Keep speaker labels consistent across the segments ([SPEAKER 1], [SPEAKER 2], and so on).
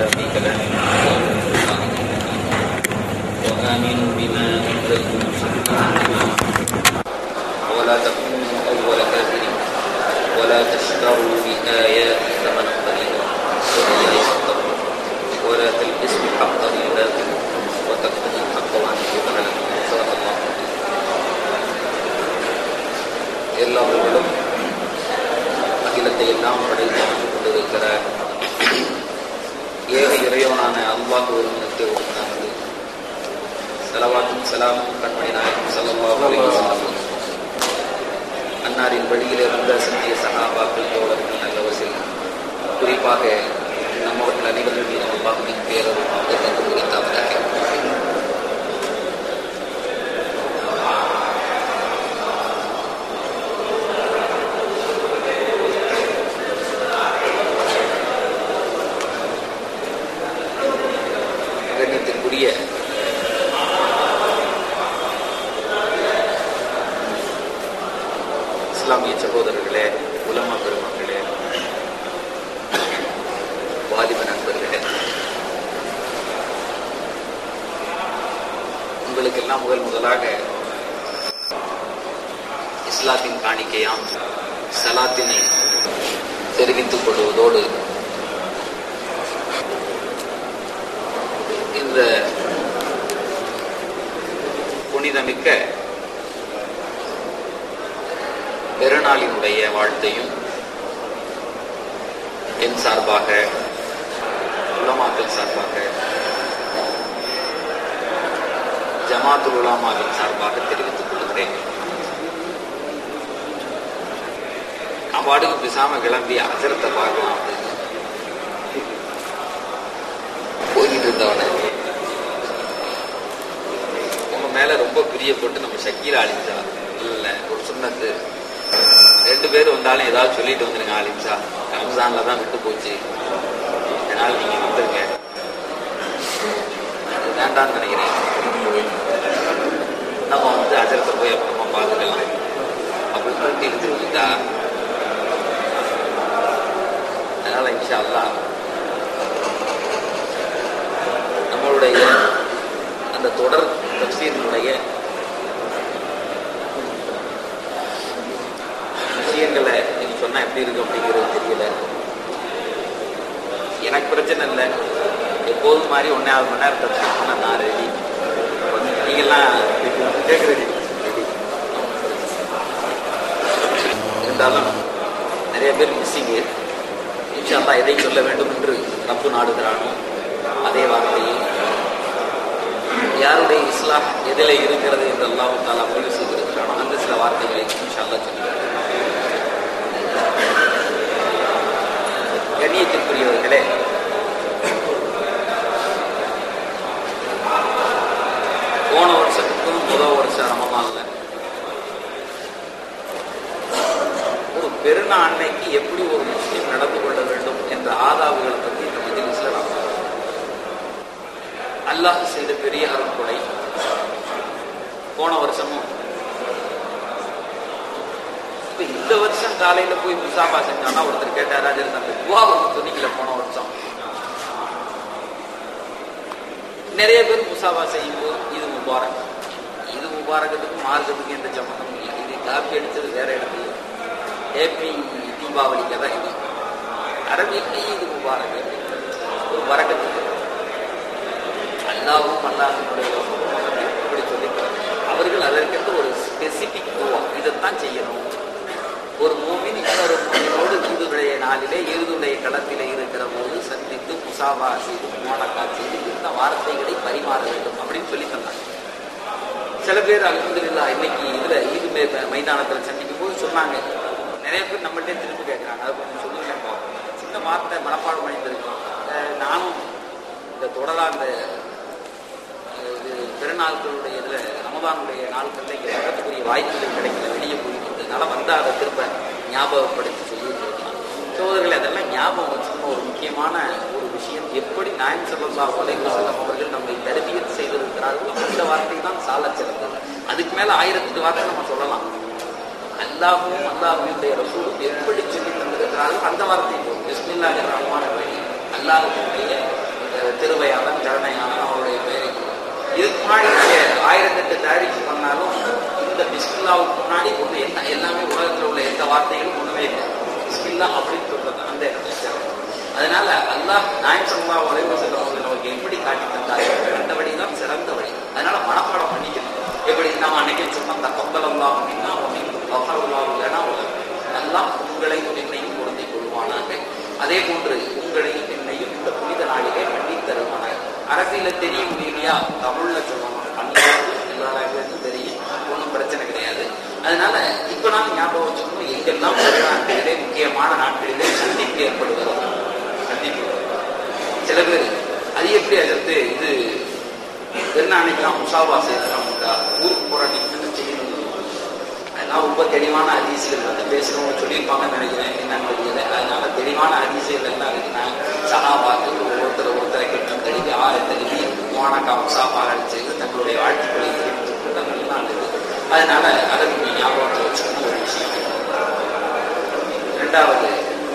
[SPEAKER 1] هذا في كلام وآمنوا بما أنزلت مصدقا ولا تكونوا أول كافر ولا تشتروا بآياتي ثمنا قليلا وإياي فاتقون ولا تلبسوا الحق بالباطل وتكتموا الحق وأنتم تعلمون صدق الله எல்லா புகழும் அகிலத்தை எல்லாம் படைத்து கொண்டிருக்கிற ஏக இறைவனான அல்லாஹ் ஒருவனுக்கு உண்டானது செலவாத்தும் செலாமும் கண்மணி நாயகம் சல்லல்லாஹு அலைஹி வஸல்லம் அன்னாரின் வழியில் இருந்த சத்திய சகாபாக்கள் தோழர்கள் நல்லவர்கள் குறிப்பாக நம்மவர்கள் அனைவர்கள் மீது அல்லாஹுவின் பேரரும் என்று குறித்தாவதாக கண்ணியத்திற்குரிய இஸ்லாமிய சகோதரர்களே உலமா பெருமக்களே வாலிப நண்பர்களே உங்களுக்கெல்லாம் முதல் முதலாக இஸ்லாத்தின் காணிக்கையாம் சலாத்தினை தெரிவித்துக் கொள்வதோடு இந்த புனிதமிக்க பெருநாளினுடைய வாழ்த்தையும் என் சார்பாக உலமாக்கள் சார்பாக ஜமாத்துல் உலாமாவின் சார்பாக தெரிவித்துக் கொள்கிறேன் நான் பாட்டுக்கு பேசாம கிளம்பி அசரத்தை பார்க்கலாம் அப்படின்னு போயிட்டு இருந்தவன உங்க மேல ரொம்ப பிரியப்பட்டு நம்ம ஷக்கீல் அழிஞ்சா இல்ல ஒரு சுண்ணத்து ரெண்டு பேர் வந்தாலும் ஏதாவது சொல்லிட்டு வந்துருங்க அழிஞ்சா ரம்ஜான்ல தான் விட்டு போச்சு அதனால நீங்க வந்துருங்க அது வேண்டாம்னு நினைக்கிறேன் நம்ம வந்து அஜரத்தை போய் அப்புறமா பார்த்துக்கலாம் அப்படின்னு சொல்லிட்டு இருந்துருந்தா அதனால இன்ஷா அல்லாஹ் நம்மளுடைய அந்த தொடர் தப்சீரினுடைய விஷயங்களை நீங்க சொன்னா எப்படி இருக்கு அப்படிங்கிறது தெரியல எனக்கு பிரச்சனை இல்லை எப்போதும் மாதிரி ஒன்னாவது மணி நேரம் தப்சீர் பண்ண நான் ரெடி நீங்கெல்லாம் கேட்குறது இருந்தாலும் நிறைய பேர் மிஸ்ஸிங்கு இன்ஷால்லா எதை சொல்ல வேண்டும் என்று ரப்பு நாடுகிறானோ அதே வார்த்தையை யாருடைய இஸ்லாம் எதில் இருக்கிறது என்று அல்லாஹு தாலா முடிவு செய்திருக்கிறானோ அந்த சில வார்த்தைகளை இன்ஷால்லா சொல்லுங்கள் கண்ணியத்திற்குரியவர்களே போன வருஷத்துக்கும் முதல் வருஷம் ரமதான்ல ஒரு பெருநா அன்னைக்கு எப்படி ஒரு முஸ்லீம் நடந்து கொள்ள வேண்டும் என்ற ஆதாவுகளை பற்றி இந்த மஜிலிஸ்ல நாம் அல்லாஹ் செய்த பெரிய அருள்கொடை போன வருஷமும் இப்ப இந்த வருஷம் காலையில போய் முசாபா செஞ்சானா ஒருத்தர் கேட்டார் ராஜர் அந்த துவாவை சொன்னீங்கள போன வருஷம் நிறைய பேர் முசாபா செய்யும் போது இது முபாரக் இது முபாரகத்துக்கும் மார்க்கத்துக்கும் எந்த சம்மந்தமும் இல்லை இது காப்பி அடிச்சது வேற இடத்துல ஹேப்பி தீபாவளிக்கு தான் இது அரபியிலேயே இது முபாரக் ஒரு வரக்கத்துக்கு அல்லாவும் அல்லாஹினுடைய இப்படி சொல்லி அவர்கள் அதற்கென்று ஒரு ஸ்பெசிபிக் துவா இதைத்தான் செய்யணும் ஒரு மூமின் இன்னொரு மூமினோடு ஈதுடைய நாளிலே ஈதுடைய களத்திலே இருக்கிற போது சந்தித்து முசாபா செய்து மோனக்கா செய்து இந்த வார்த்தைகளை பரிமாற வேண்டும் அப்படின்னு சொல்லி தந்தாங்க சில பேர் அலமதுல்லா இன்னைக்கு இதுல ஈது மே மைதானத்தில் சந்திக்கும் போது சொன்னாங்க நிறைய பேர் நம்மள்டே திருப்பி கேட்கிறாங்க அதை கொஞ்சம் சொல்லுங்க பார்ப்போம் சின்ன வார்த்தை மனப்பாடம் பண்ணியிருக்கோம் நானும் இந்த தொடரா இந்த இது பெருநாட்களுடைய இதுல ரமதானுடைய நாட்கள்ல இங்க வரத்துக்குரிய வாய்ப்புகள் கிடைக்கல வெளியே போயிட்டு இருந்ததுனால வந்தா அதை திரும்ப ஞாபகப்படுத்தி சொல்லிட்டு இருக்கலாம் சோதரில் அதெல்லாம் ஞாபகம் வச்சுக்கணும் ஒரு முக்கியமான ஒரு விஷயம் எப்படி நாயன் சொல்லா செல்லம் அவர்கள் நம்மை தருவியல் செய்திருக்கிறார்களோ அந்த வார்த்தை தான் சால சிறந்தது அதுக்கு மேல ஆயிரத்தெட்டு வார்த்தை நம்ம சொல்லலாம் அல்லாஹும் அல்லாஹுடைய ரசூலும் எப்படி சொல்லி தந்திருக்கிறார்கள் அந்த வார்த்தை பிஸ்மில்லாஹிர் ரஹ்மான் ரஹீம் அல்லாஹ்வுடைய திருவையாளன் கருணையாளன் அவருடைய பெயரை இதுக்கு முன்னாடி நீங்க ஆயிரத்தெட்டு தாரிஃப் பண்ணாலும் இந்த பிஸ்மில்லாவுக்கு முன்னாடி ஒண்ணு என்ன எல்லாமே உலகத்தில் உள்ள எந்த வார்த்தைகளும் ஒண்ணுமே இல்லை பிஸ்மில்லா அப்படின்னு சொல்றது அந்த இடத்துல சேரும். அதனால அல்லாஹ் நாயம் சல்லா வளைவு செல்லும் நமக்கு எப்படி காட்டி தந்தார்கள் அந்த வழி தான் சிறந்த வழி அதனால மனப்பாடம் பண்ணிக்கணும் எப்படி நாம அன்னைக்கு சொன்னோம் அந்த கப்பல் அல்லாஹ் அப்படின்னா இல்லைன்னா அல்லாஹ் உங்களையும் என்னையும் பொருந்தி கொள்வானாக அதே போன்று உங்களையும் என்னையும் இந்த புனித நாளிலே பண்ணி தருவானாக அரசியல தெரிய முடியலையா தமிழ்ல சொல்லணும் அல்லாஹ் எல்லா லாங்குவேஜும் தெரியும் ஒன்றும் பிரச்சனை கிடையாது அதனால இப்ப நான் ஞாபகம் வச்சுக்கணும் எங்கெல்லாம் ஒரு நாட்களிலே முக்கியமான நாட்களிலே சந்திப்பு ஏற்படுகிறது சந்திப்பு சில பேர் அது எப்படி அதற்கு இது என்ன அன்னைக்கெல்லாம் முசாபா செய்யலாம் ஊருக்கு போற நீங்க செய்யணும் அதெல்லாம் ரொம்ப தெளிவான அதிசயங்கள் வந்து பேசுறவங்க சொல்லியிருப்பாங்கன்னு நினைக்கிறேன் என்னன்னு தெரியல அதனால தெளிவான அதிசயங்கள் எல்லாம் இருக்குன்னா சகாபாக்கள் ஒருத்தர் ஒருத்தரை கெட்டி தழுவி ஆறு தழுவி மோனக்கா முசாபாக செய்து தங்களுடைய வாழ்த்துக்களை தெரிவித்துக் கொண்ட நல்லா இருக்கு அதனால அதை நீங்க ஞாபகத்தில் வச்சுக்கணும் ஒரு விஷயம் ரெண்டாவது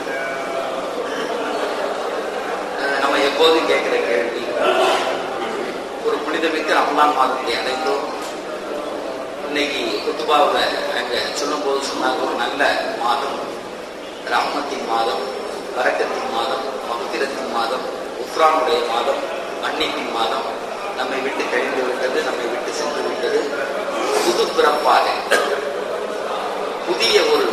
[SPEAKER 1] அஹ் நம்ம எப்போதும் கேட்கிற கேள்வி ஒரு புனிதமிக்க ரமலான் மாதத்தை அடைந்தோம் இன்னைக்கு குத்துபாவில் அங்க சொல்லும்போது சொன்னாங்க ஒரு நல்ல மாதம் ராமத்தின் மாதம் வரக்கத்தின் மாதம் மகுத்திரத்தின் மாதம் உஃப்ரானுடைய மாதம் மன்னிப்பின் மாதம் நம்மை விட்டு கழிந்து விட்டது நம்மை விட்டு சென்று விட்டது புது பிறப்பாக புதிய ஒரு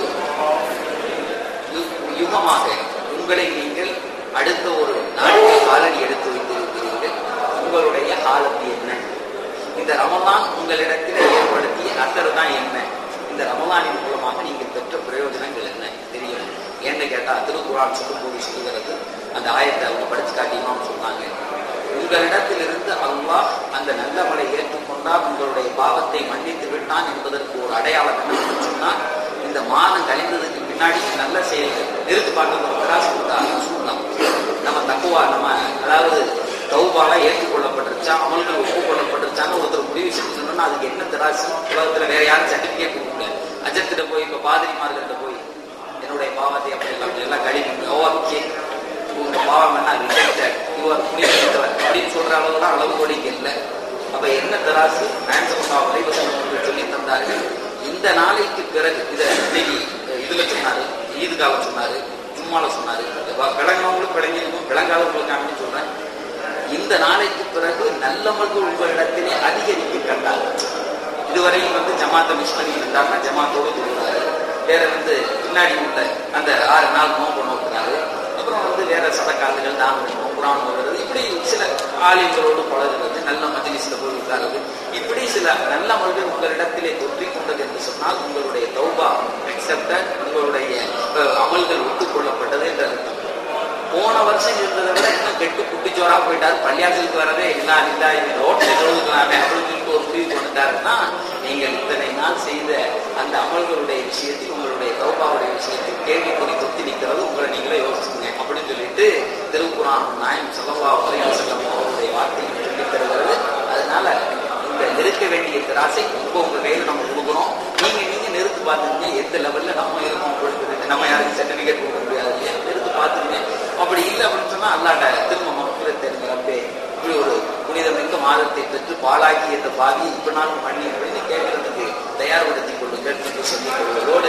[SPEAKER 1] யு- யுகமாக உங்களை நீங்கள் அடுத்த ஒரு நாளைக்கு காலடி எடுத்து வைத்திருக்கிறீர்கள் உங்களுடைய காலத்து என்ன இந்த ரமலான் உங்களிடத்தில் ஏற்படுத்திய அசர் தான் என்ன இந்த ரமலானின் மூலமாக நீங்கள் பெற்ற பிரயோஜனங்கள் என்ன தெரியும் ஏன்னு கேட்டா திருக்குறான் சொல்லும்போது சொல்லுகிறது அந்த ஆயத்தை அவங்க படிச்சு காட்டியுமான்னு சொன்னாங்க உங்களிடத்திலிருந்து அல்லாஹ் அந்த நல்லவளை ஏற்றுக்கொண்டால் உங்களுடைய பாவத்தை மன்னித்து விட்டான் என்பதற்கு ஒரு அடையாளம் என்னன்னு சொன்னால் இந்த மாதம் கழிந்ததுக்கு பின்னாடி நல்ல செயல்கள் நிறுத்து பார்க்க ஒரு பிரகாசம் கொடுத்தாங்க சொல்லலாம் நம்ம தக்குவா நம்ம அதாவது தௌபால ஏற்றுக்கொள்ளப்பட்டிருச்சா அமல்கள் ஒப்புக்கொள்ளப்பட்டிருச்சான்னு ஒருத்தர் முடிவு செஞ்சு சொன்னா அதுக்கு என்ன திராசு உலகத்துல வேற யாரும் சர்டிபிகேட் கொடுக்க முடியாது அஜத்திட்ட போய் இப்ப பாதிரிமார்கிட்ட போய் என்னுடைய பாவத்தை அப்படி எல்லாம் அப்படி எல்லாம் கழிவு ஓகே உங்க பாவம் என்ன ரிஜெக்டட் யுவர் புனிதமிக்கவர் அப்படின்னு சொல்ற அளவுலாம் அளவு கோடிக்கு இல்லை அப்ப என்ன தராசு நான்சமா வலைவசம் சொல்லி தந்தார்கள் இந்த நாளைக்கு பிறகு இத இன்னைக்கு இதுல சொன்னாரு ஈது காலம் சொன்னாரு ஜும்மால சொன்னாரு விளங்கினவங்களுக்கு விளங்கிருக்கும் விளங்காதவங்களுக்கு அப்படின்னு சொல்றேன் இந்த நாளைக்கு பிறகு நல்லவர்கள் உங்களிடத்திலே அதிகரிக்க கண்டார் இதுவரையும் வந்து ஜமாத்தை மிஸ் பண்ணி இருந்தாருன்னா ஜமாத்தோடு தொழுகிறாரு வேற வந்து பின்னாடி உள்ள அந்த ஆறு நாள் நோம்பு நோக்குறாரு அப்புறம் வந்து வேற சதக்காதுகள் தானம் குரான் ஓடுறது இப்படி சில ஆலயங்களோடு பழகுறது நல்ல மஜ்லிஸ்ல போய் உட்காருது இப்படி சில நல்ல மனிதர் உங்களிடத்திலே தொற்றிக் கொண்டது என்று சொன்னால் உங்களுடைய தௌபா அக்செப்டட் உங்களுடைய அஹ், அமல்கள் ஒத்துக்கொள்ளப்பட்டது என்று அர்த்தம் போன வருஷம் இருந்ததை விட இன்னும் கெட்டு குட்டிச்சோரா போயிட்டாரு பள்ளியாசலுக்கு வரவே இல்லா இல்லா இந்த ரோட்ல தொழுதுக்கலாமே அப்படின்னு சொல்லிட்டு ஒரு முடிவு கொண்டுட்டாருன்னா நீங்கள் இத்தனை நாள் செய்த அந்த அமல்களுடைய விஷயத்தில் உங்களுடைய தௌபாவுடைய விஷயத்தில் கேள்விக்குறி தொத்தி நிற்கிறது உங்களை நீங்களே யோசிச்சுங்க அப்படின்னு சொல்லிட்டு திருக்குறான் நாயம் சொல்லவா வரையும் செல்லம் அவருடைய வார்த்தையை சொல்லித் தருகிறது அதனால இந்த நிறுத்த வேண்டிய திராசை இப்போ உங்க கையில நம்ம கொடுக்குறோம் நீங்க நீங்க நிறுத்து பார்த்துங்க எந்த லெவல்ல நம்ம இருக்கோம் கொடுக்குறது நம்ம யாருக்கு சர்டிபிகேட் கொடுக்க முடியாது இல்லையா நிறுத்து பார்த்துங்க அப்படி இல்லை அப்படின்னு சொன்னா அல்லாட்ட திரும்ப மக்கள் தெரிஞ்ச ரப்பே இப்படி ஒரு புனிதமிக்க மாதத்தை பெற்று பாலாக்கி என்ற பாவி இப்ப நாளும் பண்ணி அப்படின்னு கேட்கறதுக்கு தயார்படுத்திக் கொள்ளுங்கள் என்று சொல்லிக் கொள்வதோடு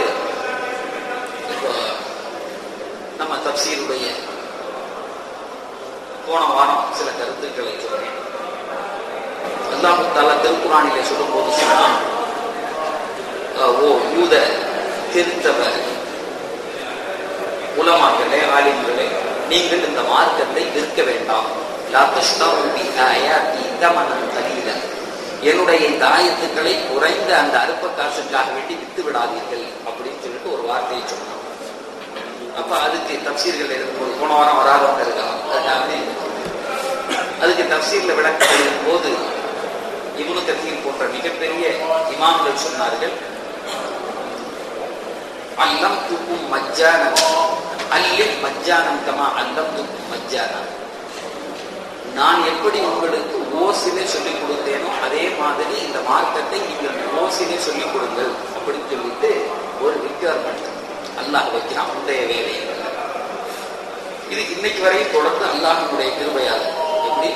[SPEAKER 1] இப்போ நம்ம தப்சீருடைய போன வாரம் சில கருத்துக்களை சொல்றேன் அல்லாஹு தாலா திருக்குறானிலே சொல்லும்போது சொன்னான் அஹ், ஓ யூத திருத்தவர் உலமாக்களே ஆலிம்களே நீங்கள் இந்த மார்க்கத்தை விற்க வேண்டாம் லா தஷ்தரு பி ஆயாத்தி தமனன் கலீல என்னுடைய இந்த ஆயத்துக்களை குறைந்த அந்த அற்ப காசுக்காக வேண்டி வித்து விடாதீர்கள் அப்படின்னு சொல்லிட்டு ஒரு வார்த்தையை சொன்னான் அப்ப அதுக்கு தப்சீர்கள் இருக்கும்போது போன வாரம் வராதவங்க இருக்கலாம் அதுக்காக அதுக்கு தப்சீர்ல விளக்கம் எழுதும் போது இவனு கத்தீர் போன்ற மிகப்பெரிய இமாம்கள் சொன்னார்கள் அல்லம் துக்கும் மஜ்ஜானம் அல்லில் மஜ்ஜானம் கமா அல்லம் துக்கும் மஜ்ஜானம் நான் எப்படி உங்களுக்கு ஓசிலே சொல்லிக் கொடுத்தேனோ அதே மாதிரி இந்த மார்க்கத்தை நீங்கள் ஓசிலே சொல்லிக் கொடுங்கள் அப்படின்னு சொல்லிட்டு ஒரு ரிக்வயர்மெண்ட் அல்லாஹ் வைக்கிறான் முந்தைய வேலையை இது இன்னைக்கு வரையும் தொடர்ந்து அல்லாஹினுடைய கிருபையால் எப்படி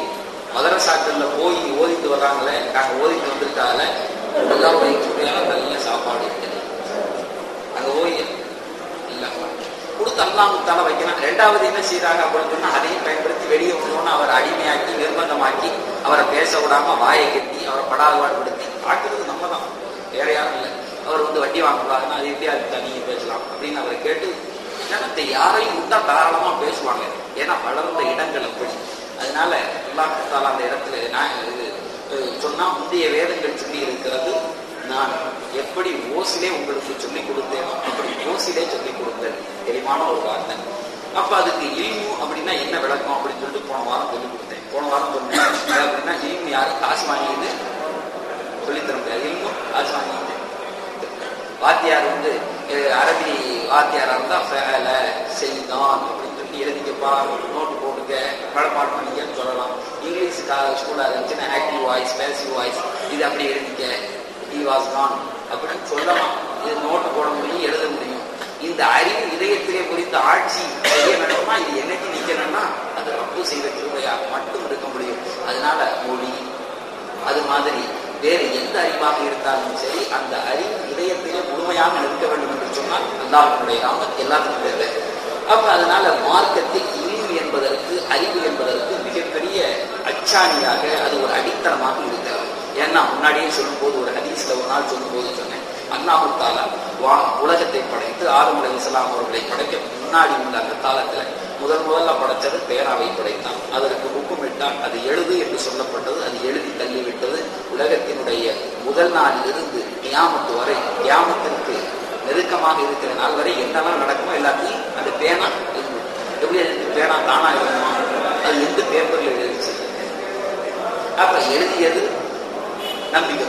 [SPEAKER 1] இரண்டாவது என்ன செய்யறாங்க அப்படின்னு சொன்னா அதையும் பயன்படுத்தி வெளியே வந்தோன்னு அவர் அடிமையாக்கி நிர்பந்தமாக்கி அவரை பேச விடாம வாயை கட்டி அவரை படாதபாடுபடுத்தி பார்க்கறது நம்ம தான் வேற யாரும் இல்லை அவர் வந்து வட்டி வாங்கக்கூடாதுன்னா அது எப்படி அது நீங்க பேசலாம் அப்படின்னு அவரை கேட்டு ஜனத்தை யாரையும் விட்டா தாராளமா பேசுவாங்க ஏன்னா வளர்ந்த இடங்கள் அப்படி அதனால அல்லாஹால அந்த இடத்துல நான் இது அஹ், சொன்னா முந்தைய வேதங்கள் சொல்லி இருக்கிறது நான் எப்படி ஓசிலே உங்களுக்கு சொல்லிக் கொடுத்தேனோ அப்படி ஓசிலே சொல்லிக் கொடுத்தேன் தெளிவான ஒரு வார்த்தை அப்ப அதுக்கு இல்மு அப்படின்னா என்ன விளக்கம் அப்படின்னு சொல்லிட்டு போன வாரம் சொல்லிக் கொடுத்தேன் போன வாரம் சொன்னேன் அது அப்படின்னா இல்மு யாரும் காசு வாங்கியது சொல்லித்தர முடியாது இல்மு காசு வாங்கியது வாத்தியார் வந்து அஹ், அரபி வாத்தியாரா இருந்தா ஃபேல செய்தான் அப்படின்னு சொல்லி எழுதிக்கப்பா நோட்டு போட்டுக்க மனப்பாடம் பண்ணிக்கன்னு சொல்லலாம் இங்கிலீஷ் ஸ்கூலா இருந்துச்சுன்னா ஆக்டிவ் வாய்ஸ் பேசிவ் வாய்ஸ் இது அப்படி எழுதிக்க he was gone அப்படின்னு சொல்லலாம் இது நோட்டு போட முடியும் எழுத முடியும் இந்த அறிவு இதயத்திலே குறித்த ஆட்சி செய்ய வேண்டுமா இது என்னைக்கு நிக்கணும்னா அது ரப்பு செய்த திருவையாக மட்டும் இருக்க முடியும் அதனால மொழி அது மாதிரி வேறு எந்த அறிவாக இருந்தாலும் சரி அந்த அறிவு இதயத்திலே முழுமையாக நிற்க வேண்டும் என்று சொன்னால் அல்லாஹ்வுடைய ராமத் எல்லாத்துக்கும் தேவை அப்ப அதனால மார்க்கத்தில் இழிவு என்பதற்கு அறிவு என்பதற்கு மிகப்பெரிய அச்சாணியாக அது ஒரு அடித்தளமாக இருக்கிறது ஏன்னா முன்னாடியே சொல்லும்போது ஒரு ஹதீஸ்ல ஒரு நாள் சொல்லும்போது சொன்னேன் அல்லாஹு தாலா வா உலகத்தை படைத்து ஆறுமுறை இஸ்லாம் அவர்களை படைக்க முன்னாடி உள்ள அந்த காலத்துல முதல் முதல்ல படைச்சது பேராவை படைத்தான் அதற்கு முக்குமிட்டால் அது எழுது என்று சொல்லப்பட்டது அது எழுதி தள்ளிவிட்டது உலகத்தினுடைய முதல் நாளில் இருந்து கியாமத்து வரை கியாமத்திற்கு நெருக்கமாக இருக்கிற நாள் வரை என்னெல்லாம் நடக்குமோ எல்லாத்தையும் அந்த பேனா எழுதும். எப்படி எழுதி பேனா தானா எழுதுமா அது எந்த பேப்பர்ல எழுதிச்சு அப்ப எழுதியது நம்பிக்கை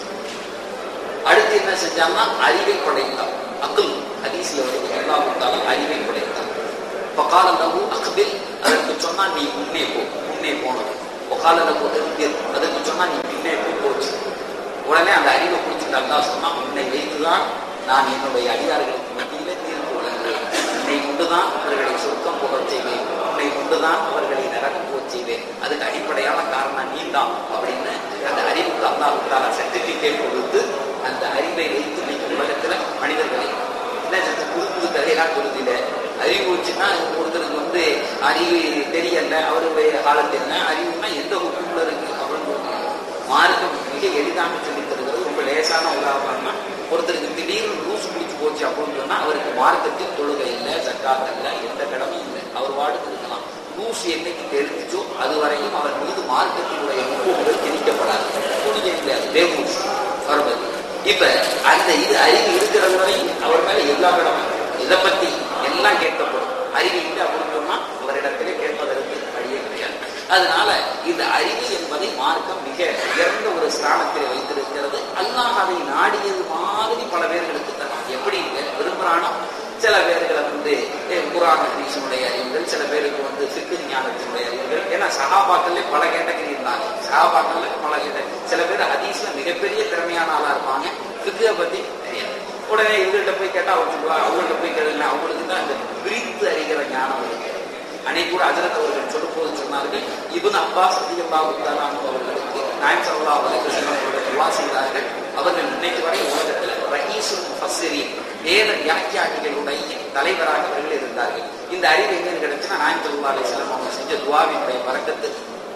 [SPEAKER 1] அடுத்து என்ன செஞ்சான்னா அறிவை படைத்தான் அக்குல் ஹதீஸ்ல வருது அல்லாஹ் தாலா அறிவை படைத்தான் பகால லகு அக்பில் அதற்கு சொன்னா நீ முன்னே போ முன்னே போனது பகால லகு எதிர் அதற்கு சொன்னா நீ பின்னே போ போச்சு உடனே அந்த அறிவை பிடிச்சிட்டு அல்லாஹ் சொன்னா உன்னை வைத்துதான் நான் என்னுடைய அடியார்களுக்கு மத்தியிலே தீர்ப்பு வழங்குவேன் உன்னை கொண்டுதான் அவர்களை சொர்க்கம் போகச் செய்வேன் உன்னை கொண்டுதான் அவர்களை நரகம் போகச் செய்வேன் அதுக்கு அடிப்படையான காரணம் நீ தான் அப்படின்னு அந்த அறிவுக்கு அல்லாஹ் சர்டிபிகேட் கொடுத்து அந்த அறிவை வைத்து இன்னைக்கு உலகத்துல மனிதர்களை என்ன செஞ்சு புது புது கதையெல்லாம் கொடுதில அறிவு வச்சுன்னா ஒருத்தருக்கு வந்து அறிவு தெரியல அவருடைய காலத்து என்ன அறிவுனா எந்த ஹுக்குள்ள இருக்கு அப்படின்னு சொல்றாங்க. மார்க்கம் மிக எளிதாக சொல்லித் தருகிறது ரொம்ப லேசான உதாரணம்னா ஒருத்தருக்கு திடீர்னு லூசு பிடிச்சு போச்சு அப்படின்னு சொன்னா அவருக்கு மார்க்கத்தில் தொழுகை இல்லை சக்காத் இல்லை எந்த கடமையும் இல்லை அவர் வாடுக்கு இருக்கலாம் லூசு என்னைக்கு தெரிஞ்சிச்சோ அது வரையும் அவர் மீது மார்க்கத்தினுடைய முகங்கள் திணிக்கப்படாது தொழுகை இல்லை அது வேமூஸ் வருவது இப்ப அந்த இது அறிவு இருக்கிறது வரையும் அவர் மேல எல்லா கடமை இதை பத்தி எல்லாம் கேட்கப்படும் அறிவு இல்லை அப்படின்னு சொன்னா அவரிடத்திலே கேட்பதற்கு வழியே கிடையாது அதனால இந்த அறிவு என்பதை மார்க்கம் மிக உயர்ந்த ஒரு ஸ்தானத்தில் வைத்திருக்கிறது அல்லாஹ் அதை நாடியது மாதிரி பல பேர்களுக்கு தரான் எப்படி விரும்புறானோ சில பேர்களை வந்து அஹ், குர்ஆன் ஹதீஸினுடைய அறிவுகள் சில பேருக்கு வந்து சிக்கு ஞானத்தினுடைய அறிவுகள் ஏன்னா சகாபாக்கள்ல பல கேட்டகரி இருந்தாங்க சகாபாக்கள்ல பல கேட்ட சில பேர் ஹதீஸ்ல மிகப்பெரிய திறமையான ஆளா இருப்பாங்க சிக்குவை பத்தி தெரியாது உடனே இவங்கள்ட்ட போய் கேட்டா அவங்க சொல்லுவா அவங்கள்ட்ட போய் கேளுங்க அவங்களுக்கு தான் அந்த பிரித்து அறிகிற ஞானம் இருக்கு அன்னைக்கு கூட அஜரத் அவர்கள் சொல்லும் போது சொன்னார்கள் இவன் அப்பா சத்தியம்பாவுத்தாரான அவர்களுக்கு நாயம் சல்லா அவர்களுக்கு அவர்கள் துவா செய்தார்கள் அவர்கள் இன்னைக்கு வரை உலகத்தில் ரஹீசுல் முஃபஸ்ஸிரி வேத வியாக்கியானிகளுடைய தலைவராக அவர்கள் இருந்தார்கள் இந்த அறிவு எங்க கிடைச்சுன்னா நாயம் சல்லா அலிஸ்லாம் அவங்க செஞ்ச துவாவினுடைய பறக்கத்து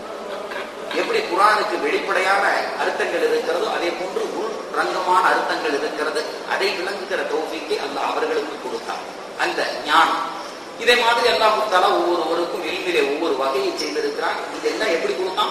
[SPEAKER 1] எப்படி குரானுக்கு வெளிப்படையான அர்த்தங்கள் இருக்கிறதோ அதே போன்று உள் ரங்கமான அர்த்தங்கள் இருக்கிறது அதை விளங்குகிற தௌஃபிக்கை அல்லாஹ் அவர்களுக்கு கொடுத்தார் அந்த ஞானம் இதே மாதிரி அல்லாஹ் கொடுத்தாலும் ஒவ்வொருவருக்கும் எளிமையிலே ஒவ்வொரு வகையை செய்திருக்கிறான் இதெல்லாம் எப்படி கொடுத்தான்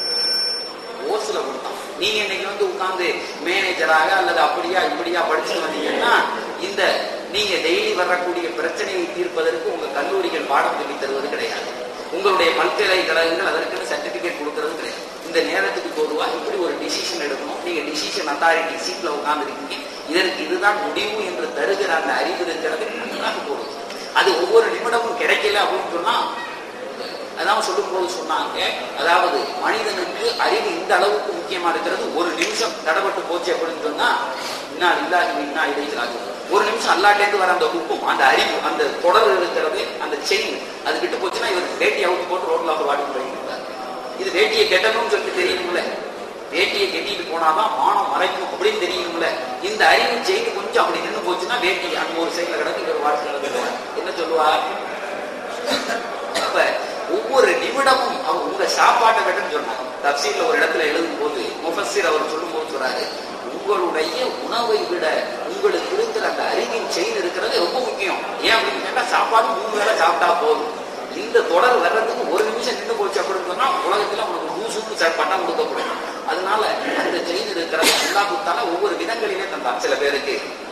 [SPEAKER 1] ஓசுல கொடுத்தான் நீங்க இன்னைக்கு வந்து உட்கார்ந்து மேனேஜராக அல்லது அப்படியா இப்படியா படிச்சுட்டு வந்தீங்கன்னா இந்த நீங்க டெய்லி வரக்கூடிய பிரச்சனையை தீர்ப்பதற்கு உங்க கல்லூரிகள் பாடம் சொல்லி தருவது கிடையாது உங்களுடைய பல்கலைக்கழகங்கள் அதற்குன்னு சர்டிபிகேட் கொடுக்கறது கிடையாது இந்த நேரத்துக்கு பொதுவா இப்படி ஒரு டிசிஷன் எடுக்கணும் நீங்க டிசிஷன் அத்தாரிட்டி சீட்ல உட்கார்ந்துருக்கீங்க இதற்கு இதுதான் முடிவு என்று தருகிற அந்த அறிவு இருக்கிறது நன்றாக போடுது அது ஒவ்வொரு நிமிடமும் கிடைக்கல அப்படின்னு சொன்னா அதான் சொல்லும் போது சொன்னாங்க அதாவது மனிதனுக்கு அறிவு இந்த அளவுக்கு முக்கியமா இருக்கிறது ஒரு நிமிஷம் தடப்பட்டு போச்சு அப்படின்னு சொன்னா இன்னா இல்லாஹி இன்னா இடைக்கிறாங்க ஒரு நிமிஷம் அல்லாட்டேந்து வர அந்த ஹுக்கும் அந்த அறிவு அந்த தொடர் இருக்கிறது அந்த செயின் அது விட்டு போச்சுன்னா இவர் வேட்டி அவுத்து போட்டு ரோட்ல அவர் வாடி போயிருந்தார் இது வேட்டியை கெட்டணும்னு சொல்லிட்டு தெரியணும்ல வேட்டியை கட்டிட்டு போனாதான் மானம் மறைக்கும் அப்படின்னு தெரியணும்ல இந்த அறிவு செயின் கொஞ்சம் அப்படி நின்று போச்சுன்னா வேட்டி அங்க ஒரு சைட்ல கிடக்கு இவர் வாடி கிடக்கு என்ன சொல்லுவார் அப்ப ஒவ்வொரு நிமிடமும் அவங்க உங்க சாப்பாட்டை விடன்னு சொன்னாங்க தப்சீர்ல ஒரு இடத்துல எழுதும் போது முஃபஸிர் அவர் சொல்லும் போது சொல்றாரு உங்களுடைய உணவை விட உங்களுக்கு இருக்கிற அந்த அறிவின் செயின் இருக்கிறது ரொம்ப முக்கியம் ஏன் அப்படின்னு கேட்டா சாப்பாடு மூணு வேளை சாப்பிட்டா போதும் இந்த தொடர் வர்றதுக்கு ஒரு நிமிஷம் நின்று போச்சு அப்படின்னு சொன்னா உலகத்துல உனக்கு நூசுக்கு பட்டம் கொடுக்கப்படும் அதனால அந்த செயின் இருக்கிறது அல்லா குத்தால ஒவ்வொரு விதங்களிலே தந்தான் சில பேருக்கு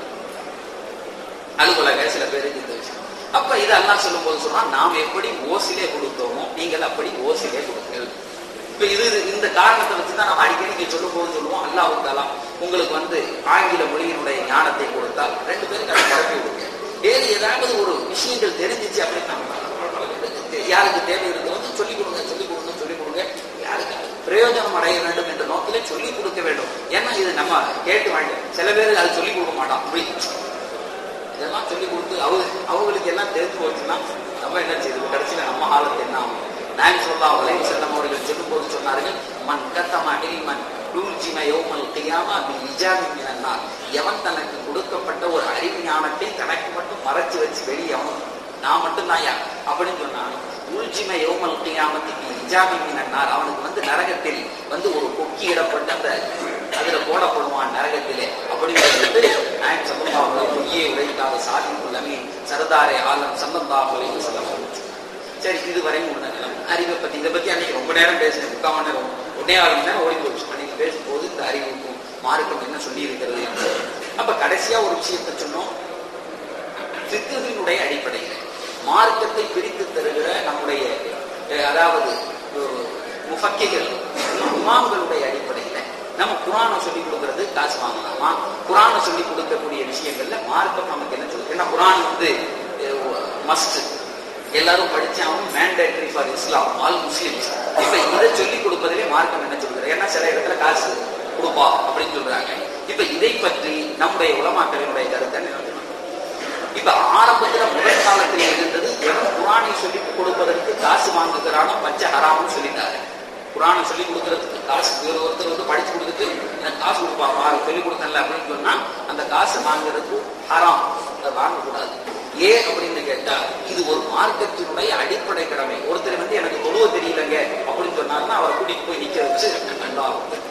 [SPEAKER 1] அலுவலக சில பேருக்கு இந்த விஷயம் அப்ப இது அல்லாஹ் சொல்லும் போது சொன்னா நாம் எப்படி ஓசிலே கொடுத்தோமோ நீங்கள் அப்படி ஓசிலே கொடுங்கள் இப்ப இது இந்த காரணத்தை வச்சுதான் நம்ம அடிக்கடி இங்க சொல்லும் போது சொல்லுவோம் அல்லாஹ் தாலா உங்களுக்கு வந்து ஆங்கில மொழியினுடைய ஞானத்தை கொடுத்தால் ரெண்டு பேருக்கு அதை பரப்பி விடுங்க வேறு ஏதாவது ஒரு விஷயங்கள் தெரிஞ்சிச்சு அப்படின்னா யாருக்கு தேவை இருக்கு வந்து சொல்லிக் கொடுங்க சொல்லிக் கொடுங்க சொல்லிக் கொடுங்க யாருக்கு பிரயோஜனம் அடைய வேண்டும் என்ற நோக்கிலே சொல்லிக் கொடுக்க வேண்டும் ஏன்னா இது நம்ம கேட்டு வாங்க சில பேருக்கு அது சொல்லிக் கொடுக்க மாட்டோம் அப்படி இதெல்லாம் சொல்லி கொடுத்து அவங்க அவங்களுக்கு எல்லாம் தெரிஞ்சு போச்சுன்னா நம்ம என்ன செய்யுது கடைசியில நம்ம ஆளுக்கு என்ன ஆகும் நான் சொல்லா உலக செல்லம் அவர்கள் சொல்லும் போது சொன்னார்கள் மண் கத்தமா மண் டூல்ஜிம யோமல் கையாம நிஜாமினார் எவன் தனக்கு கொடுக்கப்பட்ட ஒரு அறிவு ஞானத்தை தனக்கு மட்டும் மறைச்சு வச்சு வெளியே அவன் நான் மட்டும் தான் யார் அப்படின்னு சொன்னான் உள்ஜிம யோமல் கையாமத்துக்கு இஜாமி மீனார் அவனுக்கு வந்து நரகத்தில் வந்து ஒரு கொக்கி இடப்பட்டு அந்த அதுல போடப்படுவான் நரகத்திலே அப்படி சொல்லிட்டு நாயன் சம்பந்தாவுல பொய்யே உழைக்காத சாதிக்குள்ளமே சரதாரே ஆலம் சம்பந்தாவுலையும் சொல்ல சரி இதுவரை உள்ள நிலம் அறிவை பத்தி இதை பத்தி அன்னைக்கு ரொம்ப நேரம் பேசினேன் முக்கால் மணி நேரம் ஒன்னே ஆறு மணி நேரம் ஓடி போச்சு அன்னைக்கு பேசும்போது இந்த அறிவுக்கும் மார்க்கம் என்ன சொல்லி இருக்கிறது என்று அப்ப கடைசியா ஒரு விஷயத்தை சொன்னோம் சித்தத்தினுடைய அடிப்படையில் மார்க்கத்தை பிரித்து தருகிற நம்முடைய அஹ், அதாவது அஹ், முஃபக்கிகள் இமாம்களுடைய அடிப்படையில் நம்ம குரானை சொல்லி கொடுக்கறது காசு வாங்கலாமா குரானை சொல்லி கொடுக்கக்கூடிய விஷயங்கள்ல மார்க்கம் நமக்கு என்ன சொல்லுது ஏன்னா குரான் வந்து மஸ்ட் எல்லாரும் படிச்சாலும் mandatory for Islam all Muslims இப்ப இதை சொல்லி கொடுப்பதிலே மார்க்கம் என்ன சொல்கிறது ஏன்னா சில இடத்துல காசு கொடுப்பா அப்படின்னு சொல்றாங்க இப்ப இதை பற்றி நம்முடைய உலமாக்களினுடைய கருத்தை என்ன இப்ப ஆரம்பத்துல முதல் காலத்துல இருந்தது எவன் குரானை சொல்லி கொடுப்பதற்கு காசு வாங்குகிறானோ பச்சை ஹராம்னு சொல்லிட்டாரு குரானை சொல்லி கொடுக்கறதுக்கு காசு வேறு ஒருத்தர் வந்து படிச்சு கொடுத்துட்டு எனக்கு காசு கொடுப்பாப்பா சொல்லி கொடுத்தல அப்படின்னு சொன்னா அந்த காசு வாங்குறது ஹராம் அதை வாங்கக்கூடாது ஏன் அப்படின்னு கேட்டா இது ஒரு மார்க்கத்தினுடைய அடிப்படை கடமை ஒருத்தர் வந்து எனக்கு தொழுவ தெரியலங்க அப்படின்னு சொன்னாருன்னா அவரை கூட்டிட்டு போய் நிக்க வச்சு நல்லா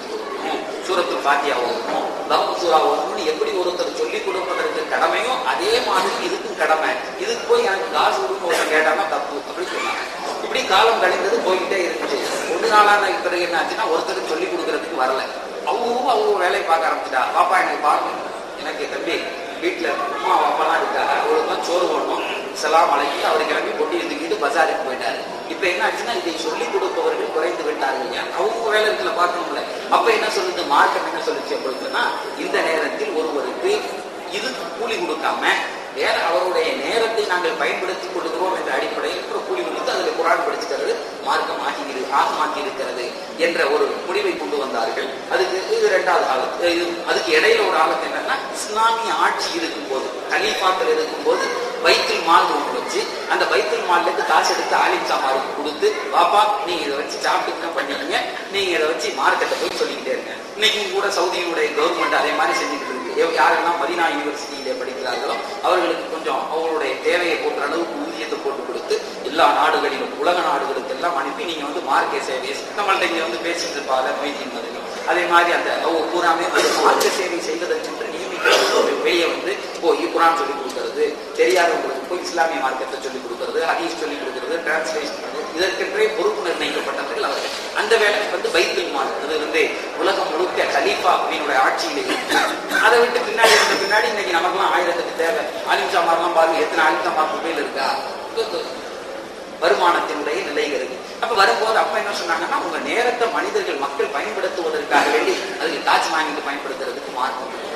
[SPEAKER 1] சூரத்து பாத்தியா ஓதணும் லவ் சூரா ஓதணும்னு எப்படி ஒருத்தர் சொல்லிக் கொடுப்பதற்கு கடமையோ அதே மாதிரி இதுக்கும் கடமை இதுக்கு போய் எனக்கு காசு கொடுக்க ஒருத்தர் கேட்டாங்கன்னா தப்பு அப்படின்னு சொன்னாங்க இப்படி காலம் கழிந்தது போய்கிட்டே இருந்துச்சு ஒரு நாளான பிறகு என்ன ஆச்சுன்னா ஒருத்தருக்கு சொல்லி கொடுக்கறதுக்கு வரல அவங்க அவங்க வேலையை பார்க்க ஆரம்பிச்சிட்டா பாப்பா எனக்கு பார்க்கணும் எனக்கு தம்பி வீட்டுல அம்மா அப்பாலாம் இருக்காங்க அவங்களுக்குலாம் சோறு போடணும் செலாம் அழைக்கி அவர் கிளம்பி பொட்டி தூக்கிட்டு பஜாருக்கு போயிட்டாரு இப்ப என்ன ஆச்சுன்னா இதை சொல்லிக் கொடுப்பவர்கள் குறைந்து விட்டார்கள் ஏன் அவங்க வேலை இருக்குல்ல பார்க்கணும்ல அப்ப என்ன சொல்லுது மார்க்கம் என்ன சொல்லுச்சு அப்படின்னா இந்த நேரத்தில் ஒருவருக்கு இதுக்கு கூலி கொடுக்காம வேற அவருடைய நேரத்தை நாங்கள் பயன்படுத்திக் கொள்கிறோம் என்ற அடிப்படையில் ஒரு கூலி கொடுத்து அதில் குரான் படிச்சுக்கிறது மார்க்கம் ஆகி ஆகமாக்கி இருக்கிறது என்ற ஒரு முடிவை கொண்டு வந்தார்கள் அதுக்கு இது ரெண்டாவது காலத்து இது அதுக்கு இடையில ஒரு ஆலத்து என்னன்னா இஸ்லாமிய ஆட்சி இருக்கும்போது கலீஃபாக்கள் இருக்கும்போது பைத்துல் மால் ஒன்று வச்சு அந்த பைத்துல் மால்ல இருந்து காசு எடுத்து ஆலிம் சாமாருக்கு கொடுத்து பாப்பா நீங்க இதை வச்சு சாப்பிட்டு பண்ணிக்கீங்க நீங்க இதை வச்சு மார்க்கெட்டை போய் சொல்லிக்கிட்டே இருங்க இன்னைக்கும் கூட சவுதியினுடைய கவர்மெண்ட் அதே மாதிரி செஞ்சுட்டு இருக்கு எவ்- யாரெல்லாம் மதினா யூனிவர்சிட்டியில படிக்கிறார்களோ அவர்களுக்கு கொஞ்சம் அவங்களுடைய தேவையை போன்ற அளவுக்கு ஊதியத்தை போட்டு கொடுத்து எல்லா நாடுகளிலும் உலக நாடுகளுக்கு எல்லாம் அனுப்பி நீங்க வந்து மார்க்க சேவை நம்மள்ட்ட இங்க வந்து பேசிட்டு இருப்பாங்க மொய்தீன் மதுரை அதே மாதிரி அந்த அவங்க பூராமே வந்து மார்க்க சேவை செய்வதற்கென்று நியமிக்கப்பட்ட ஒரு வெளியே வந்து போய் குரான் சொல்லி கொடுக்கறது தெரியாதவங்களுக்கு போய் இஸ்லாமிய மார்க்கத்தை சொல்லி கொடுக்கறது ஹதீஸ் சொல்லி கொடுக்கறது டிரான்ஸ்லேஷன் பண்றது இதற்கென்றே பொறுப்பு நிர்ணயிக்கப்பட்டவர்கள் அவர்கள் அந்த வேலை வந்து பைத்துல் மால் அது வந்து உலகம் முழுக்க கலீஃபா அப்படின்னுடைய ஆட்சியிலே இருக்கு. அதை விட்டு பின்னாடி இருந்த பின்னாடி இன்னைக்கு நமக்கெல்லாம் ஆயிரத்துக்கு தேவை ஆலிம் சாமார்லாம் பாருங்க எத்தனை ஆலிம் சாமார் மொபைல் இருக்கா இது வருமானத்தினுடைய நிலைகள் இருக்கு அப்ப வரும்போது அப்ப என்ன சொன்னாங்கன்னா உங்க நேரத்தை மனிதர்கள் மக்கள் பயன்படுத்துவதற்காக வேண்டி அதுக்கு காசு வாங்கிட்டு பயன்படுத்துறதுக்கு மார்க்கம் இல்லை.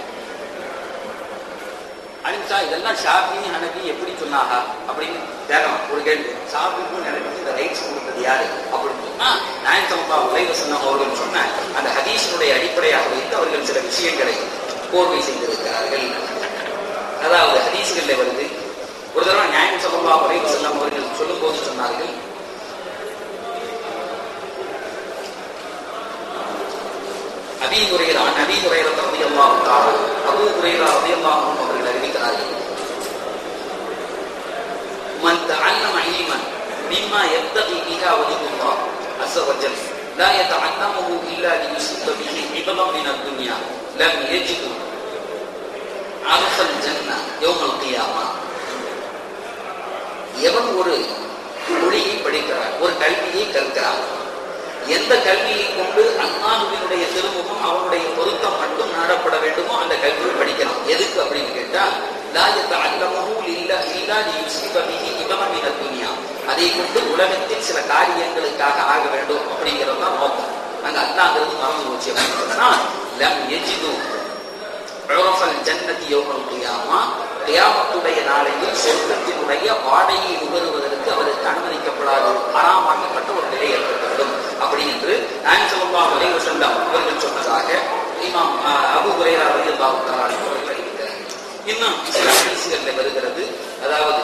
[SPEAKER 1] அலிம்சா இதெல்லாம் ஷாஃபி ஹனபி எப்படி சொன்னாங்க அப்படின்னு கேட்கலாம் ஒரு கேள்வி ஷாஃபிக்கும் ஹனபிக்கும் இந்த ரைட்ஸ் கொடுத்தது யாரு அப்படின்னு சொன்னா நாயன் சமப்பா உலக அவர்கள் சொன்ன அந்த ஹதீஸினுடைய அடிப்படையாக வைத்து அவர்கள் சில விஷயங்களை கோர்வை செய்திருக்கிறார்கள் அதாவது ஹதீஸ்கள்ல வருது ஒரு தடவை நியாயம் சமப்பா உலக செல்லம் அவர்கள் சொல்லும் போது சொன்னார்கள் அபி குறைரா நபி குறைரா ரதி அல்லாஹு தாரா அபு குறைரா ரதி அல்லாஹு அவர்கள் அறிவிக்கிறார்கள் மன் தஅல்லம இல்மன் மிம்மா எத்தகி பிஹா வலிகுல்லாஹ் அஸ்ஸ வஜல் لا يتعلمه إلا ليصيب به عبرا من الدنيا لم يجدوا عرف الجنة يوم القيامة எவன் ஒரு மொழியை படிக்கிறான் ஒரு கல்வியை கற்கிறான் எந்த கல்வியை கொண்டு அல்லாஹுவினுடைய திருமுகம் அவனுடைய பொருத்தம் மட்டும் நாடப்பட வேண்டுமோ அந்த கல்வியை படிக்கலாம் எதுக்கு அப்படின்னு கேட்டா லாயத்த அல்லமஹு இல்லா இல்லா லியுஸிப பிஹி இபமன் மின துன்யா அதை கொண்டு உலகத்தில் சில காரியங்களுக்காக ஆக வேண்டும் அப்படிங்கிறது தான் நோக்கம் அங்க அல்லாங்கிறது மறந்து போச்சு அப்படின்னு சொன்னா லம் எஜிது உரஃபல் ஜன்னதி யௌமல் கியாமா கியாமத்துடைய நாளையில் சொர்க்கத்தினுடைய வாடையை நுகருவதற்கு அவருக்கு அனுமதிக்கப்படாது அறாமாக்கப்பட்ட ஒரு நிலை ஏற்பட்டுவிடும் அப்படி என்று நான் சொல்லா வரை வசந்தம் அவர்கள் சொன்னதாக இமாம் அஹ், அபு ஹுரைரா ரலியல்லாஹு தஆலா அன்ஹு அவர்கள் அறிவிக்கிறார்கள் இன்னும் சில ஹதீஸ்களில் வருகிறது அதாவது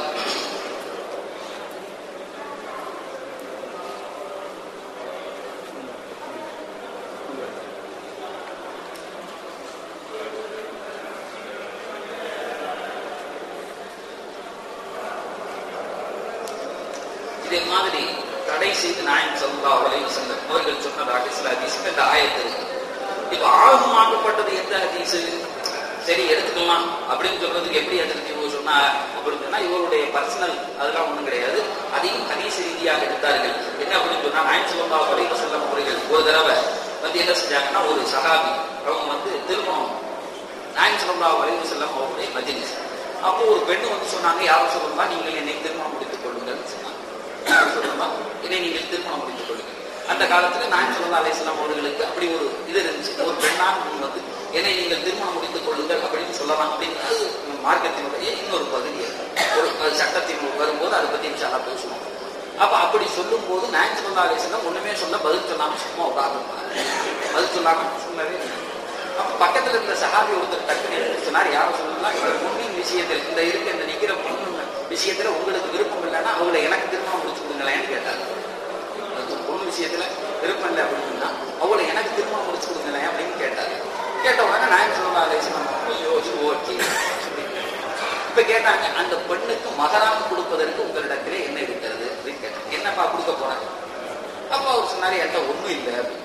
[SPEAKER 1] இதே மாதிரி தடை செய்து நாயன் சல்லா அலைஹி வஸல்லம் அவர்கள் சொன்னதாக சில ஹதீஸ்ல இந்த ஆயத்து இருக்கு இப்ப ஆகுமாக்கப்பட்டது எந்த ஹதீஸ் சரி எடுத்துக்கலாம் அப்படின்னு சொல்றதுக்கு எப்படி எடுத்து இவங்க சொன்னா அப்படின்னு சொன்னா இவருடைய பர்சனல் அதெல்லாம் ஒண்ணும் கிடையாது அதையும் ஹதீஸ் ரீதியாக எடுத்தார்கள் என்ன அப்படின்னு சொன்னா நாயன் சல்லா அலைஹி வஸல்லம் அவர்கள் ஒரு தடவை வந்து என்ன செஞ்சாங்கன்னா ஒரு சஹாபி அவங்க வந்து திருமணம் நாயன் சல்லா அலைஹி வஸல்லம் அவருடைய மஜ்லிஸ் அப்போ ஒரு பெண்ணு வந்து சொன்னாங்க யாரும் சொல்லலாம் நீங்கள் என்னை திருமணம் முடித்துக் கொள்ளுங்கள்னு சொன்னாங்க யாரும் சொல்லலாம் என்னை நீங்கள் திருமணம் முடித்துக் கொள்ளுங்கள் அந்த காலத்துல நாயன் சல்லா அலைஹிஸ்ஸலாம் அவர்களுக்கு அப்படி ஒரு இது இருந்துச்சு ஒரு பெண்ணான் வந்து என்னை நீங்கள் திருமணம் முடித்துக் கொள்ளுங்கள் அப்படின்னு சொல்லலாம் அப்படின்னு அது மார்க்கத்தினுடைய இன்னொரு பகுதி அது. ஒரு அது சட்டத்தின் வரும்போது அதை பத்தி இன்ஷால்லா பேசுவோம் அப்ப அப்படி சொல்லும் போது நாயன் சல்லா அலைஹிஸ்ஸலாம் ஒண்ணுமே சொல்ல பதில் சொல்லாம சும்மா உட்கார்ந்து பதில் சொல்லாம சொல்லவே இல்லை அப்ப பக்கத்துல இருந்த சஹாபி ஒருத்தர் டக்குன்னு எடுத்து சொன்னார் யாரும் சொல்லலாம் இந்த பொண்ணின் விஷயத்தில் இந்த இருக்க இந்த நிக்கிற பொண்ணு விஷயத்துல உங்களுக்கு விருப்பம் இல்லைன்னா அவங்களை எனக்கு திருமணம் முடிச்சு கொடுங்களேன்னு கேட்டார் அந்த பொண்ணு விஷயத்துல விருப்பம் இல்லை அப்படின்னா அவளை எனக்கு திருமணம் முடிச்சு கொடுங்களேன் அப்படின்னு கேட்டார் கேட்ட உடனே நான் சொல்லலாம் யோசி ஓகே இப்ப கேட்டாங்க அந்த பெண்ணுக்கு மகராக கொடுப்பதற்கு உங்களிடத்திலே என்ன இருக்கிறது அப்படின்னு கேட்டாங்க என்னப்பா கொடுக்க போறாங்க அப்ப அவர் சொன்னாரு என்கிட்ட ஒண்ணும் இல்லை அப்படின்னு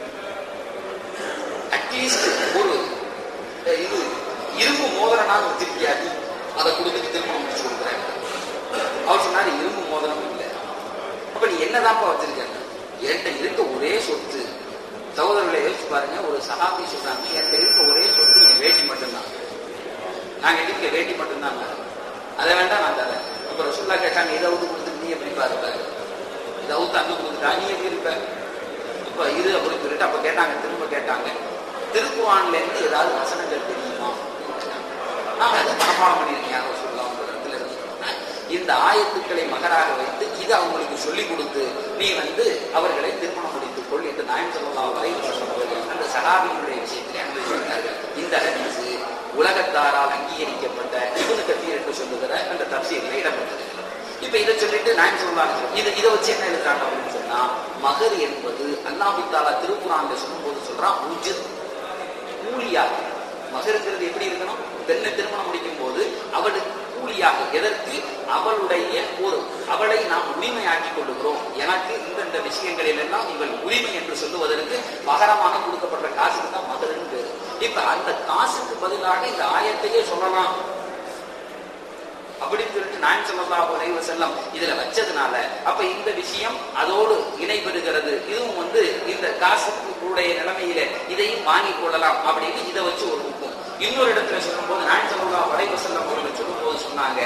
[SPEAKER 1] அட்லீஸ்ட் ஒரு அஹ், இது இரும்பு மோதிரனாக வச்சிருக்கியாடி அதை கொடுத்துட்டு திரும்ப முடிச்சு கொடுக்குறேன் அவர் சொன்னாரு இரும்பு மோதிரம் இல்லை அப்ப நீ என்னதான்ப்பா வச்சிருக்க என்கிட்ட இருக்க ஒரே சொத்து சகோதரர்களை யோசிச்சு பாருங்க ஒரு சகாபி சொல்றாங்க என்கிட்ட இருக்க ஒரே சொத்து என் வேட்டி மட்டும்தான் நாங்க இருக்க வேட்டி மட்டும்தான் அதை வேண்டாம் நான் தரேன் அப்புறம் சொல்லா கேட்டாங்க இதை அவுத்து கொடுத்துட்டு நீ எப்படி பாருப்ப இதை அவுத்து அங்க கொடுத்துட்டா நீ எப்படி இருப்ப இப்ப இது அப்படின்னு சொல்லிட்டு அப்ப கேட்டாங்க திரும்ப கேட்டாங்க திருக்குவான்ல இருந்து ஏதாவது வசனங்கள் தெரியுமா நான் அதை மனப்பாடம் பண்ணியிருக்கேன் யாரோ சொல்லலாம் உங்க இடத்துல இருந்து சொன்னேன். இந்த ஆயத்துக்களை மகராக வைத்து இது அவங்களுக்கு சொல்லி கொடுத்து நீ வந்து அவர்களை திருமணம் முடித்துக் கொள் என்று நாயம் சொல்லலாம் வரை அவர்கள் அந்த சகாபியினுடைய விஷயத்திலே அனுமதிக்கிறார்கள் இந்த ஹதீஸ் உலகத்தாரால் அங்கீகரிக்கப்பட்ட இவனு கத்தீர் என்று சொல்லுகிற அந்த தப்சீரில் இடம்பெற்றிருக்கிறது இப்ப இதை சொல்லிட்டு நான் சொல்றாங்க இது இதை வச்சு என்ன எழுதுறாங்க அப்படின்னு சொன்னா மகர் என்பது அல்லாஹு தாலா திருக்குறான்ல சொல்லும்போது சொல்றான் உஜித் கூலியாக மகருங்கிறது எப்படி இருக்கணும் பெண்ணை திருமணம் முடிக்கும் போது அவளுக்கு கூலியாக எதற்கு அவளுடைய ஒரு அவளை நாம் உரிமையாக்கி கொள்ளுகிறோம் எனக்கு இந்தந்த விஷயங்களில் எல்லாம் இவள் உரிமை என்று சொல்லுவதற்கு மகரமாக கொடுக்கப்பட்ட காசுக்கு தான் மகருன்னு பேரு இப்ப அந்த காசுக்கு பதிலாக இந்த ஆயத்தையே சொல்லலாம் அப்படின்னு சொல்லிட்டு நான் சொல்லலாம் உரைவ செல்லம் இதுல வச்சதுனால அப்ப இந்த விஷயம் அதோடு இணை பெறுகிறது இதுவும் வந்து இந்த காசுக்கு உடைய நிலைமையில இதையும் வாங்கிக் கொள்ளலாம் அப்படின்னு இதை வச்சு ஒரு hukum. இன்னொரு இடத்துல சொல்லும்போது நான் சொல்லலாம் உரைவ செல்லம் அவர்கள் சொல்லும்போது சொன்னாங்க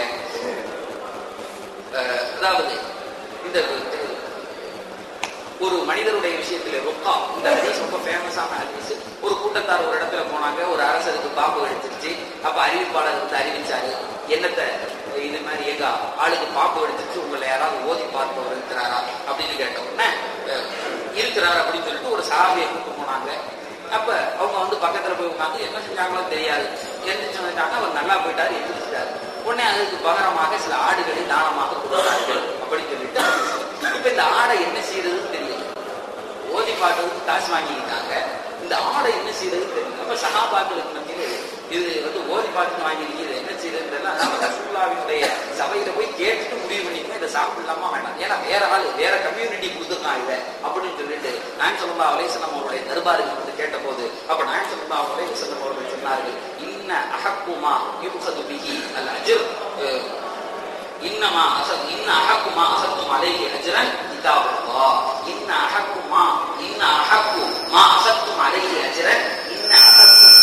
[SPEAKER 1] அஹ், அதாவது இந்த ஒரு மனிதருடைய விஷயத்துல ரொக்கா இந்த ஹதீஸ் ரொம்ப ஃபேமஸான ஹதீஸ் ஒரு கூட்டத்தார் ஒரு இடத்துல போனாங்க ஒரு அரசருக்கு பாம்பு எடுத்துருச்சு அப்ப அறிவிப்பாளர் வந்து அறிவிச்சாரு என்னத்த இது மாதிரி எங்க ஆளுக்கு பாம்பு எடுத்துருச்சு உங்களை யாராவது ஓதி பார்ப்பவர் இருக்கிறாரா அப்படின்னு கேட்ட உடனே அஹ், இருக்கிறார் அப்படின்னு சொல்லிட்டு ஒரு சாவியை கூட்டு போனாங்க அப்ப அவங்க வந்து பக்கத்துல போய் உட்காந்து என்ன செஞ்சாங்களோ தெரியாது எந்திரிச்சு வந்துட்டாங்க அவர் நல்லா போயிட்டாரு எந்திரிச்சிட்டாரு உடனே அதுக்கு பகரமாக சில ஆடுகளை தானமாக கொடுத்தார்கள் அப்படின்னு சொல்லிட்டு இப்ப இந்த ஆடை என்ன செய்யறதுன்னு தெரியல ஓதி பாடுறதுக்கு காசு வாங்கிக்கிட்டாங்க இந்த ஆடை என்ன செய்யறதுன்னு தெரியல அப்ப சகாபாக்களுக்கு மத்தியில இது வந்து ஓதி பாட்டு வாங்கிருக்கு இது என்ன செய்யறதுன்னு தெரியல இதெல்லாம் நம்ம ரசூல்லாவினுடைய சபையில போய் கேட்டுட்டு முடிவு பண்ணிக்கணும் இதை சாப்பிடலாமா வேண்டாம் ஏன்னா வேற ஆள் வேற கம்யூனிட்டி கொடுத்துருக்கான் இதை அப்படின்னு சொல்லிட்டு நான் சொல்லா அலேசனம் அவருடைய தர்பாருக்கு வந்து கேட்ட போது அப்ப நான் சொல்லா அலேசனம் அவர்கள் சொன்னார்கள் இன்ன அஹக்குமா யுகது பிஹி அல் அஜர் அஹ், இன்னமா அசத் இன்ன அஹக்குமா அசத்தும் அலைஹி அஜ்ரன் கிதாபுல்லாஹ் இன்ன அஹக்குமா இன்ன அஹக்கு மா அசத்தும் அலைஹி அஜ்ரன் இன்ன அஹக்கும்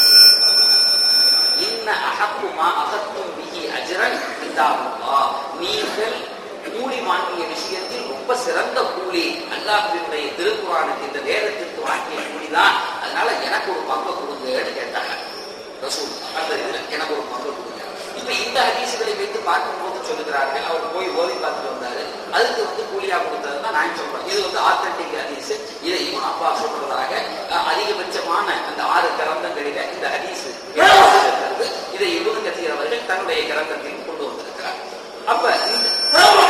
[SPEAKER 1] இன்ன அஹக்கு மா அசத்தும் பிஹி அஜ்ரன் கிதாபுல்லாஹ் நீங்கள் கூலி வாங்கிய விஷயத்தில் ரொம்ப சிறந்த கூலி அல்லாஹ்வினுடைய திருக்குறானுக்கு இந்த வேதத்திற்கு வாங்கிய கூலிதான் அதனால எனக்கு ஒரு பங்கு கொடுங்கன்னு கேட்டாங்க ரசூல் அந்த இதுல எனக்கு ஒரு பங்கு கொடுங்க இப்ப இந்த ஹதீசுகளை வைத்து பார்க்கும்போது சொல்லுகிறார்கள் அவர் போய் ஓதி பார்த்துட்டு வந்தாரு அதுக்கு வந்து கூலியா கொடுத்தது தான் நான் சொல்றேன் இது வந்து ஆத்தன்டிக் ஹதீஸ் இதை இவன் அப்பா சொல்றதாக அஹ், அதிகபட்சமான அந்த ஆறு கிரந்தங்களில இந்த ஹதீஸ் இருக்கிறது இதை இவனு கத்தீர் அவர்கள் தன்னுடைய கிரந்தத்தில் கொண்டு வந்திருக்கிறார் அப்ப இந்த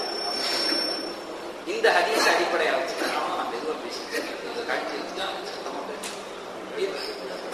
[SPEAKER 1] இந்த ஹதீஸ் அடிப்படையா வச்சுதான் நான் மெதுவா பேசிட்டேன் இந்த காட்சி வச்சுதான் சத்தமா பேசுறேன்.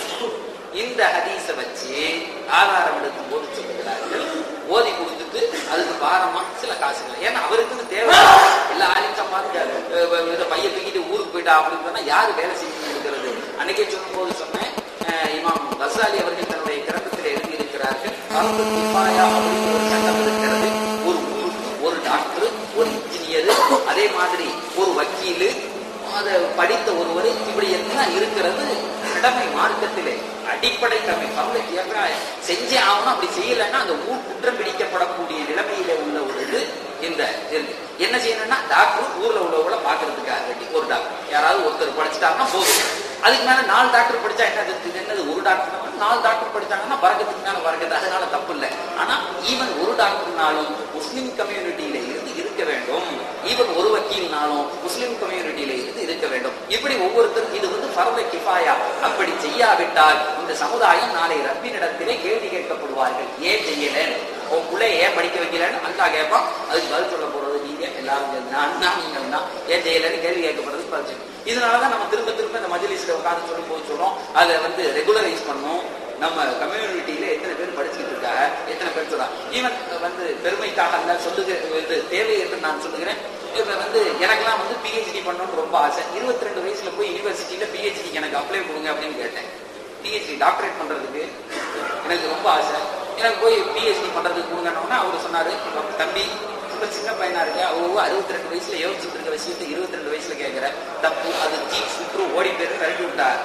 [SPEAKER 1] இந்த ஹதீஸ வச்சு ஆதாரம் எடுக்கும் போது சொல்லுகிறார்கள் ஓதி கொடுத்துட்டு அதுக்கு பாரமா சில காசுகள் ஏன்னா அவருக்குன்னு தேவை எல்லா ஆலிச்சம் மாதிரி இதை பைய தூக்கிட்டு ஊருக்கு போயிட்டா அப்படின்னு சொன்னா யாரு வேலை செஞ்சு இருக்கிறது அன்னைக்கே சொல்லும் போது சொன்னேன் அஹ், இமாம் கசாலி அவர்கள் தன்னுடைய கிரந்தத்தில் எழுதியிருக்கிறார்கள் பரந்து கிஃபாயா அப்படின்னு ஒரு சட்டம் இருக்கிறது ஒரு ஊருக்கு ஒரு டாக்டர் ஒரு இன்ஜினியர் அதே மாதிரி ஒரு வக்கீலு அதை படித்த ஒருவர் இப்படி எல்லாம் இருக்கிறது கடமை மார்க்கத்திலே அடிப்படை கடமை பரவ செஞ்சே ஆகணும் அப்படி செய்யலைன்னா அந்த ஊர் குற்றம் பிடிக்கப்படக்கூடிய நிலைமையில உள்ள ஒரு இது இந்த இருக்கு என்ன செய்யணும்னா டாக்டர் ஊர்ல உள்ளவங்கள பாக்குறதுக்காக வேண்டி ஒரு டாக்டர் யாராவது ஒருத்தர் படிச்சுட்டாங்கன்னா போதும் அதுக்கு மேல நாலு டாக்டர் படிச்சா என்னது இது என்னது ஒரு டாக்டர் நாலு டாக்டர் படிச்சாங்கன்னா வரக்கத்துக்கு மேல வரக்கத்து அதனால தப்பு இல்லை ஆனா ஈவன் ஒரு டாக்டர்னாலும் முஸ்லிம் கம்யூனிட்டியில இருந்து இருக்க வேண்டும் ஈவன் ஒரு வக்கீல்னாலும் முஸ்லிம் கம்யூனிட்டியில இருந்து இருக்க வேண்டும் இப்படி ஒவ்வொருத்தரும் இது வந்து பரத கிஃபாயா அப்படி செய்யாவிட்டால் இந்த சமுதாயம் நாளை ரப்பினிடத்திலே கேள்வி கேட்கப்படுவார்கள் ஏன் செய்யலன்னு உன் பிள்ளைய ஏன் படிக்க வைக்கலன்னு அல்லா கேட்பான் அதுக்கு பதில் சொல்ல போறது நீங்க எல்லாரும் சேர்ந்து நான் தான் நீங்கள் தான் ஏன் செய்யலன்னு கேள்வி கேட்கப்படுறது பதில் சொல்லணும். இதனாலதான் நம்ம திரும்ப திரும்ப இந்த மஜ்லிஸ்ல உட்கார்ந்து சொல்லும் போது சொல்றோம் அதை வந்து ரெகுலரைஸ் பண்ணணும் நம்ம கம்யூனிட்டியில எத்தனை பேர் படிச்சுக்கிட்டு இருக்காங்க எத்தனை பேர் சொல்றாங்க ஈவன் வந்து பெருமைக்காக அல்ல சொல்லுக இது தேவை என்று நான் சொல்லுகிறேன் இப்ப வந்து எனக்கெல்லாம் வந்து பிஹெச்டி பண்ணணும்னு ரொம்ப ஆசை இருபத்தி ரெண்டு வயசுல போய் யூனிவர்சிட்டியில பிஹெச்டி எனக்கு அப்ளை கொடுங்க அப்படின்னு கேட்டேன் பிஹெச்டி டாக்டரேட் பண்றதுக்கு எனக்கு ரொம்ப ஆசை எனக்கு போய் பிஹெச்டி பண்றதுக்கு கொடுங்கன்னு அவர் சொன்னாரு தம்பி ரொம்ப சின்ன பையனா இருக்க அவங்க அறுபத்தி ரெண்டு வயசுல யோசிச்சுட்டு இருக்க விஷயத்தை இருபத்தி ரெண்டு வயசுல கேட்கிற தப்பு அது ஜீப் சுற்று ஓடி போயிரு கரட்டி விட்டார்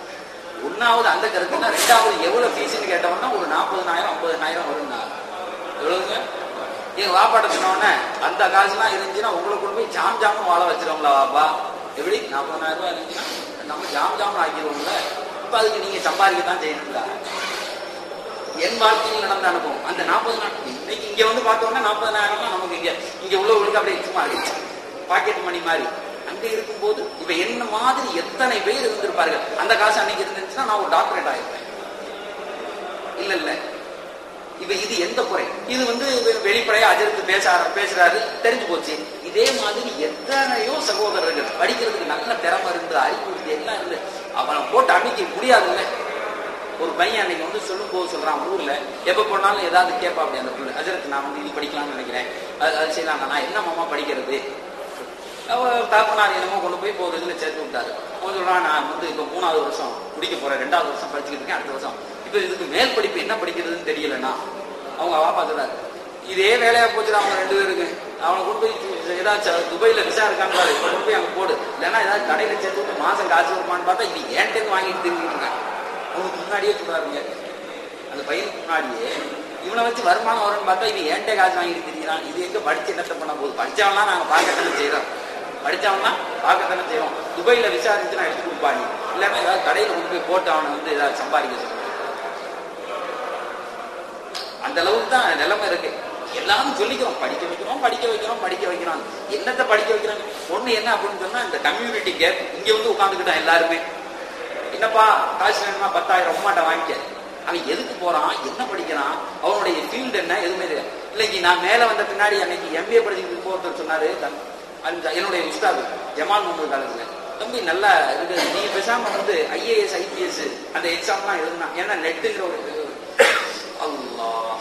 [SPEAKER 1] ஒன்னாவது அந்த கருத்துனா ரெண்டாவது எவ்வளவு ஃபீஸ்னு கேட்டவொன்னா ஒரு நாற்பதுனாயிரம் ஐம்பதுனாயிரம் வரும்னா எவ்வளவுங்க எங்க வாப்பாட்ட சொன்னோடனே அந்த காசுலாம் இருந்துச்சுன்னா உங்களை கொண்டு போய் ஜாம் ஜாமும் வாழ வச்சிருவோங்களா வாப்பா எப்படி நாற்பதாயிரம் ரூபாய் இருந்துச்சுன்னா நம்ம ஜாம் ஜாமும் ஆக்கிடுவோம்ல இப்ப அதுக்கு நீங்க சம்பாதிக்க தான் செய்யணுங்களா என் வாழ்க்கையில் நடந்த அனுபவம் அந்த நாற்பது நாள் இன்னைக்கு இங்க வந்து பார்த்தோம்னா நாற்பதாயிரம் நமக்கு இங்க இங்க உள்ளவங்களுக்கு அப்படியே சும்மா இருக்கு பாக்கெட் மணி மாதிரி அங்க இருக்கும்போது இப்ப என்ன மாதிரி எத்தனை பேர் இருந்திருப்பார்கள் அந்த காசு அன்னைக்கு இருந்துச்சுன்னா நான் ஒரு டாக்டரேட் ஆயிருப்பேன் இல்ல இல்ல இப்ப இது எந்த குறை இது வந்து வெ- வெளிப்படையா அஜர்த்து பேச ஆர- பேசுறாரு தெரிஞ்சு போச்சு இதே மாதிரி எத்தனையோ சகோதரர்கள் படிக்கிறதுக்கு நல்ல திறமை இருந்து அறிவுறுத்தி எல்லாம் இருந்து அவனை போட்டு அமைக்க முடியாதுல்ல ஒரு பையன் அன்னைக்கு வந்து சொல்லும் போது சொல்றான் ஊர்ல எப்ப போனாலும் ஏதாவது கேட்பா அப்படி அந்த பிள்ளை அஜரத் நான் வந்து இது படிக்கலாம்னு நினைக்கிறேன் அது அது செய்யலாம் நான் என்ன மாமா படிக்கிறது அவ தாப்பனார் என்னமோ கொண்டு போய் இப்போ ஒரு இதுல சேர்த்து விட்டாரு அவன் சொல்றான் நான் வந்து இப்போ மூணாவது வருஷம் முடிக்க போறேன் ரெண்டாவது வருஷம் படிச்சுக்கிட்டு இருக்கேன் அடுத்த வருஷம் இப்போ இதுக்கு மேல் படிப்பு என்ன படிக்கிறதுன்னு தெரியலன்னா அவங்க வாப்பா சொல்றாரு இதே வேலையா போச்சுடா அவங்க ரெண்டு பேருக்கு அவனை கொண்டு போய் ஏதாச்சும் துபாயில விசா இருக்கான்னு பாரு கொண்டு போய் அங்க போடு இல்லைன்னா ஏதாவது கடையில சேர்த்து விட்டு மாசம் காசு வருமான்னு பார்த்தா இது ஏன்ட்டு வாங்கிட்டு தெரிஞ்சுக்கிட்டு அவனுக்கு முன்னாடியே சொல்றாருங்க அந்த பையனுக்கு முன்னாடியே இவனை வச்சு வருமானம் வரும்னு பார்த்தா இவன் ஏன்ட்டே காசு வாங்கிட்டு திரிகிறான் இது எங்க படிச்சு என்னத்த பண்ண போகுது படிச்சவன்லாம் நாங்க பார்க்கத்தானே செய்யறோம் படிச்சவன்லாம் பார்க்கத்தானே செய்வோம் துபாயில விசாரிச்சுன்னா எடுத்து கொடுப்பாங்க இல்லைன்னா ஏதாவது கடையில கொண்டு போய் போட்டு அவனை வந்து ஏதாவது சம்பாதிக்க சொல்லுவாங்க அந்த அளவுக்கு தான் நிலைமை இருக்கு எல்லாரும் சொல்லிக்கிறோம் படிக்க வைக்கிறோம் படிக்க வைக்கிறோம் படிக்க வைக்கிறோம் என்னத்தை படிக்க வைக்கிறாங்க ஒண்ணு என்ன அப்படின்னு சொன்னா இந்த கம்யூனிட்டி கேப் இங்க வந்து உட்காந்துக்கிட்டான் எல்லாருமே என்னப்பா காசு வேணுமா பத்தாயிரம் உமாட்ட வாங்கிக்க அவன் எதுக்கு போறான் என்ன படிக்கிறான் அவனுடைய ஃபீல்டு என்ன எதுவுமே தெரியாது இல்லைங்க நான் மேல வந்த பின்னாடி அன்னைக்கு எம்பிஏ படிச்சுட்டு ஒருத்தர் சொன்னாரு தம்- அந்த என்னுடைய உஸ்தாது ஜமால் முகமது காலேஜ்ல தம்பி நல்லா இருக்கு நீ பேசாம வந்து ஐஏஎஸ் ஐபிஎஸ் அந்த எக்ஸாம்லாம் எழுதுனா ஏன்னா நெட்டுங்கிற ஒரு அல்லாஹ்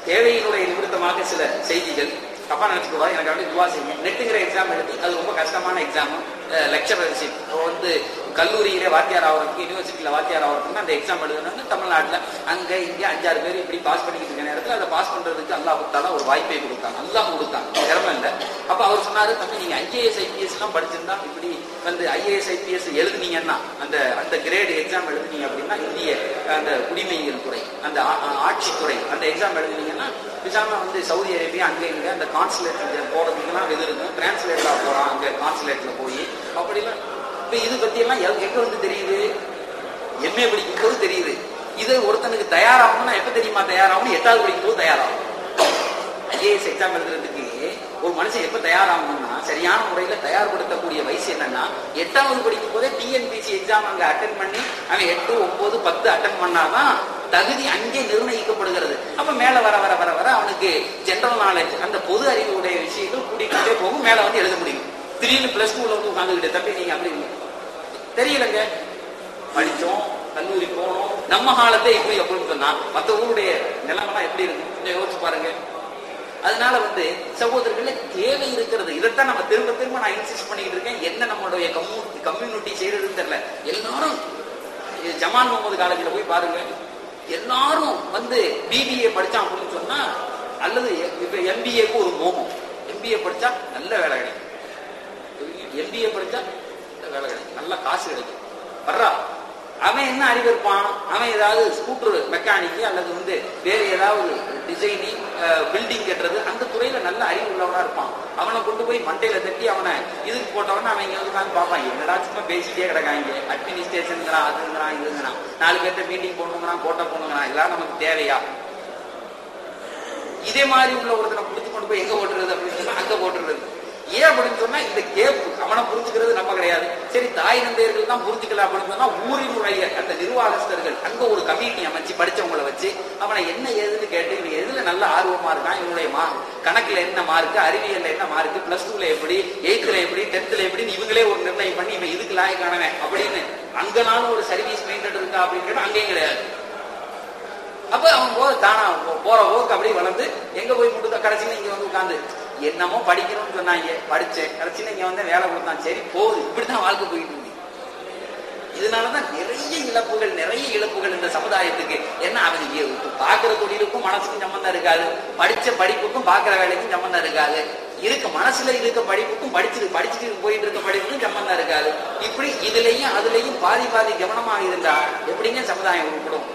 [SPEAKER 1] தேவையினுடைய நிமித்தமாக சில செய்திகள் தப்பா நினைச்சுக்கூடாது எனக்கு வந்து துவா செய்யுங்க நெட்டுங்கிற எக்ஸாம் எழுதி அது ரொம்ப கஷ்டமான எக்ஸாம் லெக்சரர்ஷிப் வந்து கல்லூரியிலே வாத்தியார் ஆகிறதுக்கு யூனிவர்சிட்டியில வாத்தியார் ஆகிறதுக்கு அந்த எக்ஸாம் எழுதணும்னு தமிழ்நாட்டுல அங்க இங்க அஞ்சாறு பேர் இப்படி பாஸ் பண்ணிக்கிட்டு இருக்க நேரத்துல அதை பாஸ் பண்றதுக்கு அல்லாஹ் கொடுத்தால ஒரு வாய்ப்பை கொடுத்தாங்க அல்லாஹ் கொடுத்தாங்க திறமை இல்லை அப்ப அவர் சொன்னாரு தம்பி நீங்க ஐஏஎஸ் ஐபிஎஸ் எல்லாம் படிச்சிருந்தா இப்படி வந்து ஐஏஎஸ் ஐபிஎஸ் எழுதுனீங்கன்னா அந்த அந்த கிரேடு எக்ஸாம் எழுதுனீங்க அப்படின்னா இந்திய அந்த குடிமையியல் துறை அந்த ஆ- ஆ- ஆட்சித்துறை அந்த எக்ஸாம் எழுதுனீங்கன்னா பிசாம வந்து சவுதி அரேபியா அங்கே இங்க அந்த கான்சுலேட் போறதுக்கெல்லாம் இது இருக்கும் டிரான்ஸ்லேட்டா போறான் அங்க கான்சுலேட்ல போய் அப்படிலாம் இப்ப இது பத்தி எல்லாம் எ- எங்க வந்து தெரியுது எம்ஏ படிக்கும் போது தெரியுது இது ஒருத்தனுக்கு தயாராகணும்னா எப்ப தெரியுமா தயாராகணும் எட்டாவது படிக்கும் போது தயாராகும் ஐஏஎஸ் எக்ஸாம் எழுதுறதுக்கு ஒரு மனுஷன் எப்ப தயாராகணும்னா சரியான முறையில தயார்படுத்தக்கூடிய வயசு என்னன்னா எட்டாவது படிக்கும் போதே டிஎன்பிசி எக்ஸாம் அங்க அட்டன் பண்ணி அவன் எட்டு ஒன்பது பத்து அட்டன் பண்ணாதான் தகுதி அங்கே நிர்ணயிக்கப்படுகிறது அப்ப மேல வர வர வர வர அவனுக்கு ஜெனரல் நாலேஜ் அந்த பொது அறிவுடைய விஷயங்கள் கூட்டிகிட்டே போகும் மேல வந்து எழுத முடியும் திடீர்னு பிளஸ் டூல வந்து உட்காந்துக்கிட்டு தம்பி நீங்க அப்படி இல்லை. தெரியலங்க படிச்சோம் கல்லூரி போனோம் நம்ம காலத்தை இப்படி அப்படின்னு சொன்னா மத்த ஊருடைய நிலைமெல்லாம் எப்படி இருக்கும் கொஞ்சம் யோசிச்சு பாருங்க அதனால வந்து சகோதரர்களே தேவை இருக்கிறது இதைத்தான் நம்ம திரும்ப திரும்ப நான் இன்சிஸ்ட் பண்ணிட்டு இருக்கேன் என்ன நம்மளுடைய கம்யூனிட்டி கம்யூனிட்டி செய்யறதுன்னு தெரியல எல்லாரும் இது ஜமால் முகமது காலேஜில் போய் பாருங்க எல்லாரும் வந்து பிபிஏ படிச்சான் அப்படின்னு சொன்னா அல்லது இப்ப எம்பிஏக்கு ஒரு மோகம் எம்பிஏ படிச்சா நல்ல வேலை கிடைக்கும் எம்பிஏ படிச்சா நல்ல வேலை கிடைக்கும் நல்ல காசு கிடைக்கும் வர்றா அவன் என்ன அறிவு இருப்பான் அவன் ஏதாவது ஸ்கூட்டர் மெக்கானிக் அல்லது வந்து வேற ஏதாவது டிசைனிங் பில்டிங் கட்டுறது அந்த துறையில நல்ல அறிவு உள்ளவனா இருப்பான் அவனை கொண்டு போய் மண்டையில தட்டி அவனை இதுக்கு போட்டவன அவன் இங்க வந்து உட்கார்ந்து பார்ப்பான் என்னடா சும்மா பேசிட்டே கிடக்காங்க அட்மினிஸ்ட்ரேஷனுங்கிறான் அதுங்கிறான் இதுங்கிறான் நாலு பேர்த்த மீட்டிங் போடணுங்கிறான் கோட்டை போடணுங்கிறான் இதெல்லாம் நமக்கு தேவையா இதே மாதிரி உள்ள ஒருத்தனை பிடிச்சு கொண்டு போய் எங்க போட்டுறது அப்படின்னு சொன்னா அங்க போட்டுறது ஏன் அப்படின்னு சொன்னா இந்த கேப் அவனை புரிஞ்சுக்கிறது நம்ம கிடையாது சரி தாய் தந்தையர்கள் தான் புரிஞ்சுக்கல அப்படின்னு சொன்னா ஊரினுடைய அந்த நிர்வாகஸ்தர்கள் அங்க ஒரு கமிட்டி அமைச்சு படிச்சவங்களை வச்சு அவனை என்ன ஏதுன்னு கேட்டு இவன் எதுல நல்ல ஆர்வமா இருக்கான் இவனுடைய மா கணக்குல என்ன மார்க் அறிவியல்ல என்ன மார்க் பிளஸ் டூல எப்படி எயித்துல எப்படி டென்த்ல எப்படின்னு இவங்களே ஒரு நிர்ணயம் பண்ணி இவன் இதுக்கு லாயக்கானவன் அப்படின்னு அங்கனாலும் ஒரு சர்வீஸ் மெயின்டெட் இருக்கா அப்படின்னு கேட்டா அங்கேயும் கிடையாது அப்ப அவன் போக தானா போ- போற போக்கு அப்படியே வளர்ந்து எங்க போய் முட்டு கடைசியில இங்க வந்து உட்காந்து என்னமோ படிக்கணும்னு சொன்னாங்க படிச்சேன் கடைசியில இங்க வந்து வேலை கொடுத்தான் சரி போகுது இப்படித்தான் வாழ்க்கை போயிட்டு இருக்கு இதனாலதான் நிறைய இழப்புகள் நிறைய இழப்புகள் இந்த சமுதாயத்துக்கு என்ன அவன் எ- பாக்குற தொழிலுக்கும் மனசுக்கும் சம்பந்தம் இருக்காது படிச்ச படிப்புக்கும் பாக்குற வேலைக்கும் சம்பந்தம் இருக்காது இருக்க மனசுல இருக்க படிப்புக்கும் படிச்சுட்டு படிச்சுட்டு போயிட்டு இருக்க படிப்புக்கும் சம்பந்தம் இருக்காது இப்படி இதுலயும் அதுலயும் பாதி பாதி கவனமா இருந்தா எப்படிங்க சமுதாயம் உருப்படும்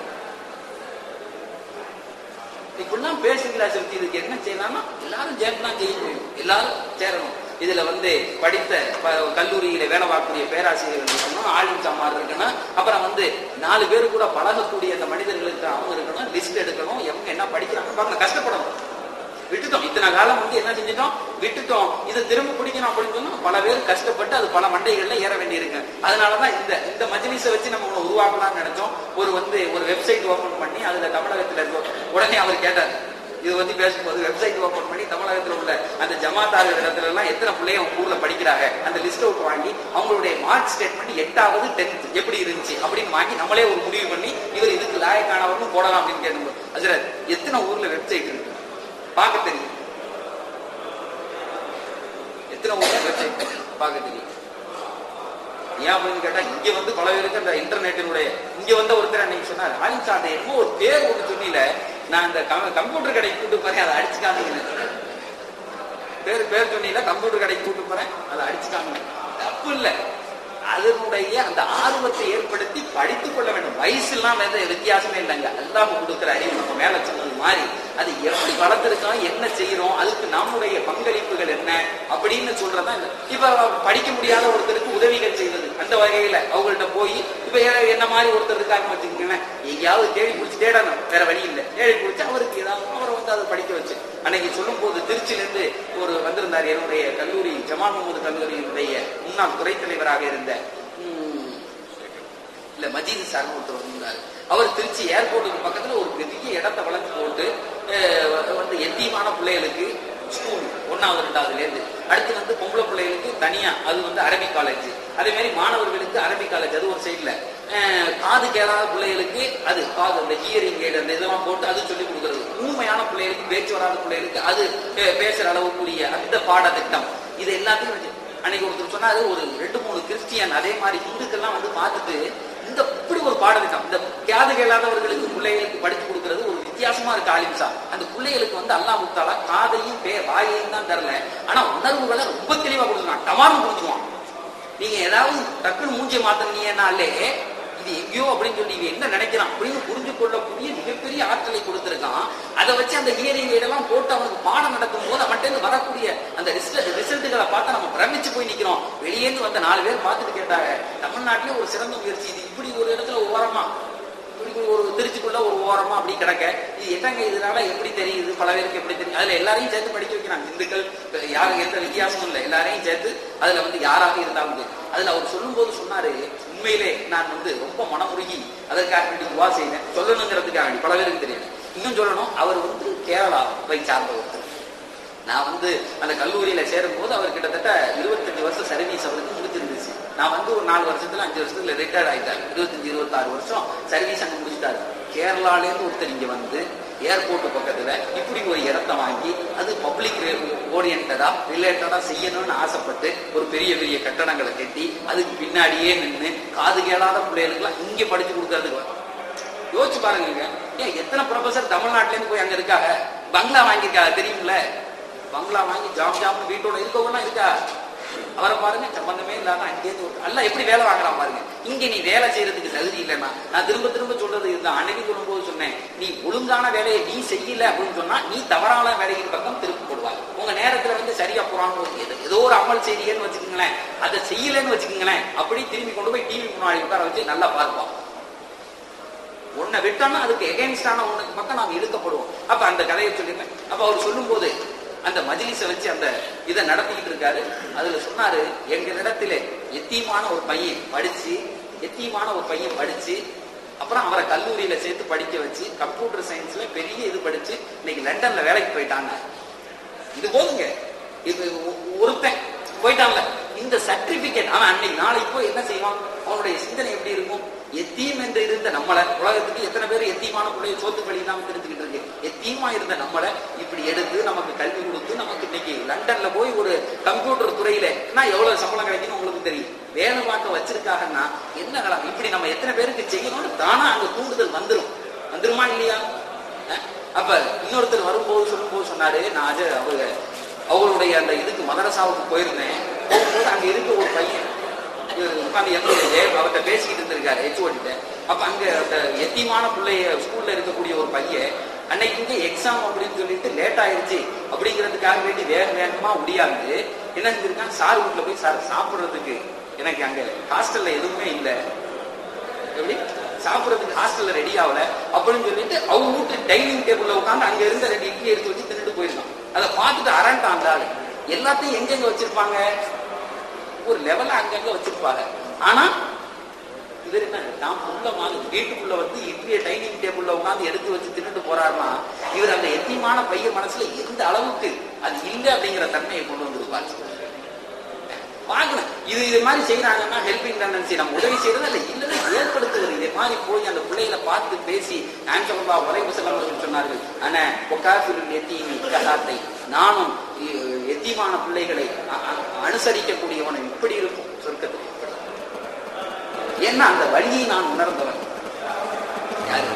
[SPEAKER 1] இப்படிலாம் பேசுங்களா சொல்லி இதுக்கு என்ன செய்யலாம்னா எல்லாரும் சேர்ந்து தான் செய்ய முடியும் எல்லாரும் சேரணும் இதுல வந்து படித்த ப- கல்லூரியில வேலை பார்க்கக்கூடிய பேராசிரியர்கள் இருக்கணும் ஆளும் சமார் இருக்கணும் அப்புறம் வந்து நாலு பேர் கூட பழகக்கூடிய அந்த மனிதர்களுக்கு அவங்க இருக்கணும் லிஸ்ட் எடுக்கணும் எவங்க என்ன படிக்கிறாங்க பாருங்க கஷ்டப்படணும் விட்டுட்டோம் இத்தனை காலம் வந்து என்ன செஞ்சிட்டோம் விட்டுட்டோம் இதை திரும்ப பிடிக்கணும் அப்படின்னு சொன்னா பல பேர் கஷ்டப்பட்டு அது பல மண்டைகள்ல ஏற வேண்டியிருக்கு அதனாலதான் இந்த இந்த மஜ்லிஸை வச்சு நம்ம ஒண்ணு உருவாக்கலாம்னு நினைச்சோம் ஒரு வந்து ஒரு வெப்சைட் ஓபன் பண்ணி அதுல தமிழகத்துல இருக்க உடனே அவர் கேட்டார் இது வந்து பேசும்போது வெப்சைட் ஓபன் பண்ணி தமிழகத்துல உள்ள அந்த ஜமாத்தாளர் இடத்துல எல்லாம் எத்தனை பிள்ளைய உங்க ஊர்ல படிக்கிறாங்க அந்த லிஸ்ட் அவுட் வாங்கி அவங்களுடைய மார்க் ஸ்டேட்மெண்ட் எட்டாவது டென்த் எப்படி இருந்துச்சு அப்படின்னு வாங்கி நம்மளே ஒரு முடிவு பண்ணி இவர் இதுக்கு லாயக்கானவர்னு போடலாம் அப்படின்னு கேட்டும்போது அதுல எத்தனை ஊர்ல வெப்சைட் இருக்கு பார்க்க தெரியும் எத்தனை ஊர்ல வெப்சைட் பார்க்க தெரியும் ஏன் அப்படின்னு கேட்டா இங்க வந்து பல பேருக்கு அந்த இன்டர்நெட்டினுடைய இங்க வந்த ஒருத்தர் அன்னைக்கு சொன்னார் ஆலிம் சார் அந்த என்னமோ ஒரு பேர் ஒன்று சொன்னீல நான் அந்த கம்ப்யூட்டர் கடைக்கு கூட்டு போறேன் அதை அடிச்சுக்காதீங்க பேர் பேர் சொன்னீல கம்ப்யூட்டர் கடைக்கு கூட்டு போறேன் அதை அடிச்சுக்காங்க தப்பு இல்ல அதனுடைய அந்த ஆர்வத்தை ஏற்படுத்தி படித்துக் கொள்ள வேண்டும் வயசுலாம் எந்த வித்தியாசமே இல்லைங்க அல்லாஹ் கொடுக்கிற அறிவு நம்ம மேல சொன்னது மாதிரி அது எப்படி வளர்த்திருக்கோம் என்ன செய்யறோம் அதுக்கு நம்முடைய பங்களிப்புகள் என்ன அப்படின்னு சொல்றதா இந்த இப்ப படிக்க முடியாத ஒருத்தருக்கு உதவிகள் செய்வது அந்த வகையில அவங்கள்ட்ட போய் இப்ப ஏ- என்ன மாதிரி ஒருத்தர் இருக்காருன்னு வச்சுக்கோங்களேன் எங்கேயாவது தேடி பிடிச்சி தேடணும் வேற வழி இல்லை தேடி பிடிச்சி அவருக்கு ஏதாவது அவரை வந்து அதை படிக்க வச்சு அன்னைக்கு சொல்லும் போது திருச்சியிலிருந்து ஒரு வந்திருந்தார் என்னுடைய கல்லூரி ஜமால் முகமது கல்லூரியினுடைய முன்னாள் துறைத் தலைவராக இருந்த ம், இல்ல மஜீத் சார் ஒருத்தர் வந்திருந்தாரு அவர் திருச்சி ஏர்போர்ட்டுக்கு பக்கத்துல ஒரு பெரிய இடத்தை வளர்த்து போட்டு அஹ், வந்து எத்தியமான பிள்ளைகளுக்கு ஸ்கூல் ஒன்னாவது ரெண்டாவதுல இருந்து அடுத்து வந்து பொம்பளை பிள்ளைகளுக்கு தனியா அது வந்து அரபிக் காலேஜ் அதே மாதிரி மாணவர்களுக்கு அரபிக் காலேஜ் அது ஒரு சைடுல அஹ், காது கேளாத பிள்ளைகளுக்கு அது காது அந்த ஹியரிங் எய்ட் அந்த இதெல்லாம் போட்டு அது சொல்லி கொடுக்கறது ஊமையான பிள்ளைகளுக்கு பேச்சு வராத பிள்ளைகளுக்கு அது பே- பேசுற அளவுக்குரிய அந்த பாடத்திட்டம் இது எல்லாத்தையும் வச்சு அன்னைக்கு ஒருத்தர் சொன்னாரு ஒரு ரெண்டு மூணு கிறிஸ்டியன் அதே மாதிரி இந்துக்கள்லாம் வந்து பார்த்துட்டு இந்த இப்படி ஒரு பாடத்திட்டம் இந்த காது கேளாதவர்களுக்கு பிள்ளைகளுக்கு படிச்சு கொடுக்கறது ஒரு வித்தியாசமா இருக்கு ஆலிம்சா அந்த பிள்ளைகளுக்கு வந்து அல்லாஹ் முத்தாலா காதையும் பே வாயையும் தான் தரல ஆனா உணர்வுகளை ரொம்ப தெளிவா கொடுத்துருவான் டமாரம் புரிஞ்சுக்குவான் நீங்க ஏதாவது டக்குன்னு மூஞ்சிய மாத்தினீங்கன்னாலே இது எங்கேயோ அப்படின்னு சொல்லி இவன் என்ன நினைக்கிறான் அப்படின்னு புரிஞ்சு கொள்ளக்கூடிய மிகப்பெரிய ஆற்றலை கொடுத்திருக்கான் அதை வச்சு அந்த ஹியரிங் எல்லாம் போட்டு அவனுக்கு பாடம் நடக்கும் போது அவன்கிட்ட வரக்கூடிய அந்த ரிசல்ட்டுகளை பார்த்தா நம்ம பிரமிச்சு போய் நிக்கிறோம் வெளியேந்து வந்த நாலு பேர் பார்த்துட்டு கேட்டாங்க தமிழ்நாட்டிலே ஒரு சிறந்த முயற்சி இது இப்படி ஒரு இடத்துல ஓரமா இப்படி ஒரு திருச்சிக்குள்ள ஒரு ஓரமா அப்படி கிடக்க இது என்னங்க இதனால எப்படி தெரியுது பல பேருக்கு எப்படி தெரியும் அதுல எல்லாரையும் சேர்த்து படிக்க வைக்கிறாங்க இந்துக்கள் யாரும் எந்த வித்தியாசமும் இல்லை எல்லாரையும் சேர்த்து அதுல வந்து யாராக இருந்தாலும் சரி. அதுல அவர் சொல்லும் போது சொன்னாரு உண்மையிலே நான் வந்து ரொம்ப மனமுருகி அதற்காக வேண்டி துவா செய்தேன் சொல்லணுங்கிறதுக்காக வேண்டி பல பேருக்கு தெரியும் இன்னும் சொல்லணும் அவர் வந்து கேரளாவை சார்ந்த ஒருத்தர் நான் வந்து அந்த கல்லூரியில சேரும் போது அவர் கிட்டத்தட்ட இருபத்தஞ்சு வருஷம் சர்வீஸ் அவருக்கு முடிச்சிருந்துச்சு நான் வந்து ஒரு நாலு வருஷத்துல அஞ்சு வருஷத்துல ரிட்டையர்ட் ஆயிட்டாரு இருபத்தஞ்சு இருபத்தாறு வருஷம் சர்வீஸ் அங்க முடிச்சிட்டாரு கேரளால இருந்து ஒருத்தர் இங்க வந்து ஏர்போர்ட் பக்கத்துல இப்படி ஒரு இடத்த வாங்கி அது பப்ளிக் ஓரியன்டா ரிலேட்டடா செய்யணும்னு ஆசைப்பட்டு ஒரு பெரிய பெரிய கட்டடங்களை கட்டி அதுக்கு பின்னாடியே நின்று காது கேளாத பிள்ளைகளுக்குலாம் இங்க படிச்சு கொடுக்கறதுக்கு யோசிச்சு பாருங்க ஏன் எத்தனை ப்ரொஃபசர் தமிழ்நாட்டுல இருந்து போய் அங்க இருக்காங்க பங்களா வாங்கியிருக்காங்க தெரியும்ல பங்களா வாங்கி ஜாம் ஜாம் வீட்டோட இருக்கவங்கலாம் இருக்கா அவரை பாருங்க சம்பந்தமே இல்லாம அங்கேயிருந்து ஒரு- அல்ல எப்படி வேலை வாங்குறான் பாருங்க இங்க நீ வேலை செய்யறதுக்கு தகுதி இல்லைன்னா நான் திரும்ப திரும்ப சொல்றது இதுதான் அன்னைக்கு சொல்லும்போது சொன்னேன் நீ ஒழுங்கான வேலையை நீ செய்யல அப்படின்னு சொன்னா நீ தவறான வேலையின் பக்கம் திருப்பி போடுவாய் உங்க நேரத்துல வந்து சரியா போறான்னு ஒரு ஏதோ- ஏதோ ஒரு அமல் செய்தியன்னு வச்சுக்கோங்களேன் அதை செய்யலன்னு வச்சுக்கோங்களேன் அப்படி திரும்பி கொண்டு போய் டிவி முன்னாடி உட்கார வச்சு நல்லா பார்ப்பான் உன்னை விட்டோம்னா அதுக்கு எகென்ஸ்டான உனக்கு பக்கம் நாம் இழுக்கப்படுவோம் அப்ப அந்த கதையை சொல்லிருந்தேன் அப்ப அவர் சொல்லும்போது அந்த மஜ்லிஸை வச்சு அந்த இதை நடத்திக்கிட்டு இருக்காரு அதுல சொன்னாரு எங்களிடத்திலே எத்தியமான ஒரு பையன் படிச்சு எத்தியமான ஒரு பையன் படிச்சு அப்புறம் அவரை கல்லூரியில சேர்த்து படிக்க வச்சு கம்ப்யூட்டர் சயின்ஸ்ல பெரிய இது படிச்சு இன்னைக்கு லண்டன்ல வேலைக்கு போயிட்டாங்க இது போதுங்க இது ஒ- ஒருத்தன் போயிட்டான்ல இந்த சர்டிபிகேட் அவன் அன்னைக்கு நாளைக்கு போய் என்ன செய்வான் அவனுடைய சிந்தனை எப்படி இருக்கும் எத்தீம் என்று இருந்த நம்மளை உலகத்துக்கு எத்தனை பேர் எத்தீமான பிள்ளைய சோத்து வழி இல்லாம தெரிஞ்சுக்கிட்டு இருக்கு எத்தீமா இருந்த நம்மளை இப்படி எடுத்து நமக்கு கல்வி கொடுத்து நமக்கு இன்னைக்கு லண்டன்ல போய் ஒரு கம்ப்யூட்டர் துறையில நான் எவ்வளவு சம்பளம் கிடைக்குன்னு உங்களுக்கு தெரியும் வேலை பார்க்க வச்சிருக்காங்கன்னா என்ன நிலம் இப்படி நம்ம எத்தனை பேருக்கு செய்யணும்னு தானா அங்க தூண்டுதல் வந்துரும் வந்துருமா இல்லையா அஹ்? அப்ப இன்னொருத்தர் வரும்போது சொல்லும்போது சொன்னாரு நான் அது அவங்க அவங்களுடைய அந்த இதுக்கு மதரசாவுக்கு போயிருந்தேன் போகும்போது அங்க இருக்க ஒரு பையன் உட்காந்து எங்களுடைய அவர்கிட்ட பேசிக்கிட்டு இருந்திருக்காரு ஹெச்ஓடிட்ட அப்ப அங்க அந்த எத்தியமான பிள்ளைய ஸ்கூல்ல இருக்கக்கூடிய ஒரு பையன் அன்னைக்கு இங்க எக்ஸாம் அப்படின்னு சொல்லிட்டு லேட் ஆயிருச்சு அப்படிங்கிறதுக்காக வேண்டி வேக வேகமா முடியாது என்ன செஞ்சிருக்கான் சார் வீட்டுல போய் சார் சாப்பிடுறதுக்கு எனக்கு அங்க ஹாஸ்டல்ல எதுவுமே இல்லை எப்படி சாப்பிடுறதுக்கு ஹாஸ்டல்ல ரெடி ஆகல அப்படின்னு சொல்லிட்டு அவங்க வீட்டு டைனிங் டேபிள்ல உட்காந்து அங்க இருந்த ரெண்டு இட்லி எடுத்து வச்சு தின்னுட்டு போயிருக்கான் அதை பார்த்துட்டு அரண்டான் அந்த ஆளு எல்லாத்தையும் எங்கெங்க வச்சிருப்பாங்க ஒரு லெவல்ல அங்கங்க வச்சிருப்பாங்க ஆனா இவர் என்ன தான் புள்ள மாதிரி வீட்டுக்குள்ள வந்து இட்லியை டைனிங் டேபிள்ல உட்காந்து எடுத்து வச்சு தின்னுட்டு போறாருன்னா இவர் அந்த எத்தியமான பையன் மனசுல எந்த அளவுக்கு அது இல்லை அப்படிங்கிற தன்மையை கொண்டு வந்திருப்பாரு பார்க்கணும் இது இது மாதிரி செய்யறாங்கன்னா ஹெல்பிங் டெண்டன்சி நம்ம உதவி செய்யறது இல்ல இல்லவே ஏற்படுத்துவது இதே மாதிரி போய் அந்த பிள்ளைகளை பார்த்து பேசி நான் சொல்லா வரைவு செல்லம் சொன்னார்கள் ஆனா ஒக்காஃபில் எத்தீமி கதாத்தை நானும் இ- எத்தீமான பிள்ளைகளை அ- அ- அனுசரிக்கக்கூடியவனை இப்படி இருக்கும் சொர்க்கத்தில் இப்படி. ஏன்னா அந்த வழியை நான் உணர்ந்தவன் யாரு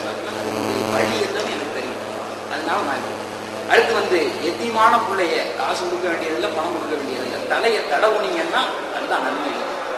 [SPEAKER 1] வழி என்னன்னு எனக்கு தெரியும் அதனால நான் அடுத்து வந்து எத்தியமான பிள்ளைய காசு கொடுக்க வேண்டியதில்லை பணம் கொடுக்க வேண்டியதில்லை தலையை தடவுனீங்கன்னா அதுதான் நன்மை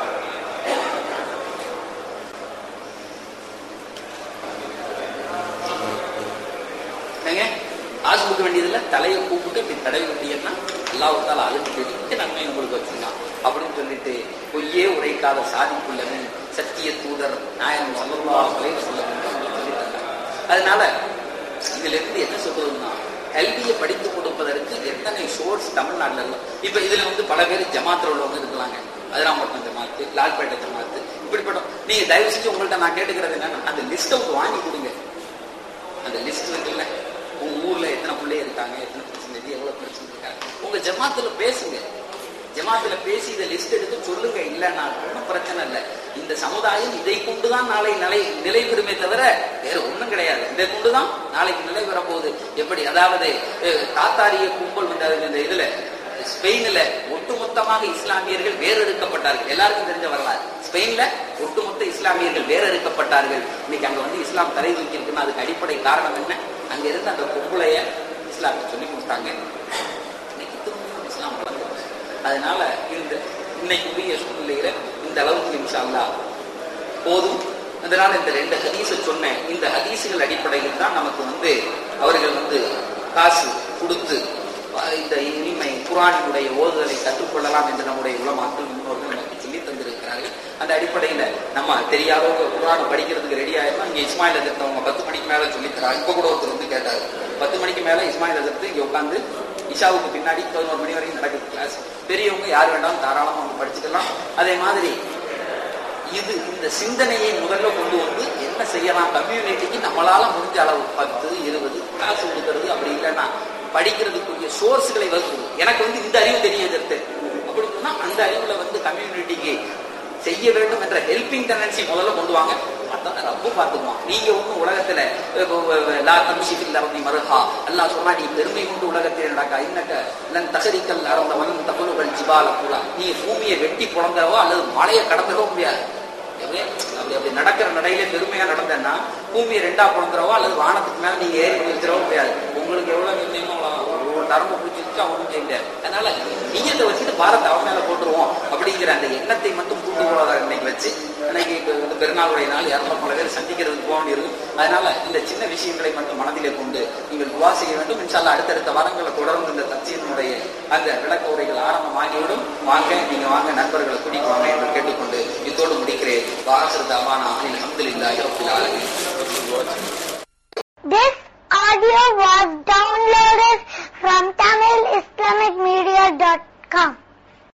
[SPEAKER 1] ஏங்க காசு கொடுக்க வேண்டியதில்லை தலையை கூப்பிட்டு இப்படி தடவி விட்டீங்கன்னா அல்லாவுத்தால அதுக்கு பெரிய நன்மை உங்களுக்கு வச்சிருக்கான் அப்படின்னு சொல்லிட்டு பொய்யே உரைக்காத சாதிக்குள்ளவன் சத்திய தூதர் நாயகம் சொல்லல்லா வலை சொல்லணும் அதனால இதுல இருந்து என்ன சொல்றதுன்னா கல்வியை படித்து கொடுப்பதற்கு எத்தனை சோர்ஸ் தமிழ்நாட்டுல இல்லை இப்ப இதுல வந்து பல பேர் ஜமாத்துல உள்ளவங்க இருக்கலாங்க அதிராம்பட்டினம் ஜமாத்து லால்பேட்டை ஜமாத்து இப்படிப்பட்ட நீங்க தயவு செஞ்சு உங்கள்ட்ட நான் கேட்டுக்கிறது என்னன்னா அந்த லிஸ்ட் அவங்க வாங்கி கொடுங்க அந்த லிஸ்ட் இருக்குல்ல உங்க ஊர்ல எத்தனை பிள்ளை இருக்காங்க எத்தனை பிரச்சனை இருக்கு எவ்வளவு பிரச்சனை இருக்காங்க உங்க ஜமாத்துல பேசுங்க ஜமாத்துல பேசி இதை லிஸ்ட் எடுத்து சொல்லுங்க இல்லைன்னா ஒன்றும் பிரச்சனை இல்லை இந்த சமுதாயம் இதை கொண்டுதான் நாளை நிலை நிலை பெறுமே தவிர வேற ஒண்ணும் கிடையாது இதை கொண்டுதான் நாளைக்கு நிலை பெற போகுது எப்படி அதாவது அஹ், தாத்தாரிய கும்பல் வந்து அது இந்த இதுல ஸ்பெயின்ல ஒட்டுமொத்தமாக இஸ்லாமியர்கள் வேறெடுக்கப்பட்டார்கள் எல்லாருக்கும் தெரிஞ்ச வரலாறு ஸ்பெயின்ல ஒட்டுமொத்த இஸ்லாமியர்கள் வேறெடுக்கப்பட்டார்கள் இன்னைக்கு அங்க வந்து இஸ்லாம் தலை தூக்கி இருக்குன்னா அதுக்கு அடிப்படை காரணம் என்ன அங்க இருந்து அந்த கும்பலைய இஸ்லாமை சொல்லி கொடுத்தாங்க இன்னைக்கு திரும்பியும் இஸ்லாம் வளர்ந்து அதனால இந்த இன்னைக்குரிய சூழ்நிலையில இந்த அளவுக்கு இன்ஷா அல்லாஹ் போதும் அதனால இந்த ரெண்டு ஹதீஸை சொன்னேன் இந்த ஹதீஸுகள் அடிப்படையில் தான் நமக்கு வந்து அவர்கள் வந்து காசு கொடுத்து அஹ், இந்த இனிமை குரானினுடைய ஓதுதலை கற்றுக்கொள்ளலாம் என்று நம்முடைய உலமாக்கள் முன்னோர்கள் நமக்கு சொல்லி தந்திருக்கிறார்கள் அந்த அடிப்படையில நம்ம தெரியாதவங்க குரான் படிக்கிறதுக்கு ரெடி ஆயிருந்தோம் இங்க இஸ்மாயில் எதிர்த்து அவங்க பத்து மணிக்கு மேல சொல்லித்தராங்க இப்ப கூட ஒருத்தர் வந்து கேட்டாரு பத்து மணிக்கு மேல இஸ்மாயில் எதிர்த்து இங்க உட்காந்து இஷாவுக்கு பின்னாடி பதினோரு மணி வரைக்கும் நடக்குது கிளாஸ் பெரியவங்க யார் வேண்டாலும் தாராளமா அவங்க படிச்சுக்கலாம் அதே மாதிரி இது இந்த சிந்தனையை முதல்ல கொண்டு வந்து என்ன செய்யலாம் கம்யூனிட்டிக்கு நம்மளால முடிஞ்ச அளவு பத்து இருபது காசு கொடுக்கறது அப்படி இல்லைன்னா படிக்கிறதுக்குரிய சோர்ஸ்களை வகுக்குது எனக்கு வந்து இந்த அறிவு தெரியுது அப்படி சொன்னா அந்த அறிவுல வந்து கம்யூனிட்டிக்கு செய்ய வேண்டும் என்ற ஹெல்பிங் டெண்டன்சி முதல்ல கொண்டு வாங்க அதான் ரப்பு பார்த்துக்குவான் நீங்க ஒண்ணும் உலகத்துல இப்போ, இப்போ, லா தம்ஷிபில் அரபி மருஹா அல்லாஹ் சொன்னா நீ பெருமை கொண்டு உலகத்தில் நடக்கா இன்னக்க லன் தகரிக்கல் அறந்த வனம் தகுலுகள் ஜிபால பூலா நீ பூமியை வெட்டி புலந்தரவோ அல்லது மலையை கடந்தரவோ முடியாது எப்படியே அப்படி அப்படி நடக்கிற நடையிலே பெருமையா நடந்தேன்னா பூமியை ரெண்டா புலந்துறவோ அல்லது வானத்துக்கு மேல நீங்க ஏறி குதிச்சிடவோ முடியாது உங்களுக்கு எவ்வளவு நிர்ணயமோ அவ்வளவு ஒரு நரம்பு பிடிச்சிருச்சா ஒன்றும் செய்ய முடியாது அதனால நீயத்தை வச்சுட்டு பாரத்தை அவன் மேல போட்டுருவோம் அப்படிங்கிற அந்த எண்ணத்தை மட்டும் கூட்டு போறதா இன்னைக்கு வச்சு இன்னைக்கு இப்போ வந்து பெருநாளுடைய நாள் இரநூறு பேர் சந்திக்கிறதுக்கு போக வேண்டியிருக்கும் அதனால இந்த சின்ன விஷயங்களை மட்டும் மனதிலே கொண்டு நீங்கள் துவா செய்ய வேண்டும் இன்ஷால்லா அடுத்தடுத்த வாரங்களை தொடர்ந்து இந்த தப்சீரினுடைய அந்த விளக்க உரைகள் ஆரம்பமாகிவிடும் வாங்க நீங்க வாங்க நண்பர்களை கூட்டிட்டு வாங்க என்று கேட்டுக்கொண்டு இதோடு முடிக்கிறேன் வாசர் தவானா அனில் அஹமதுல்லாஹி ரப்பில் ஆலமீன்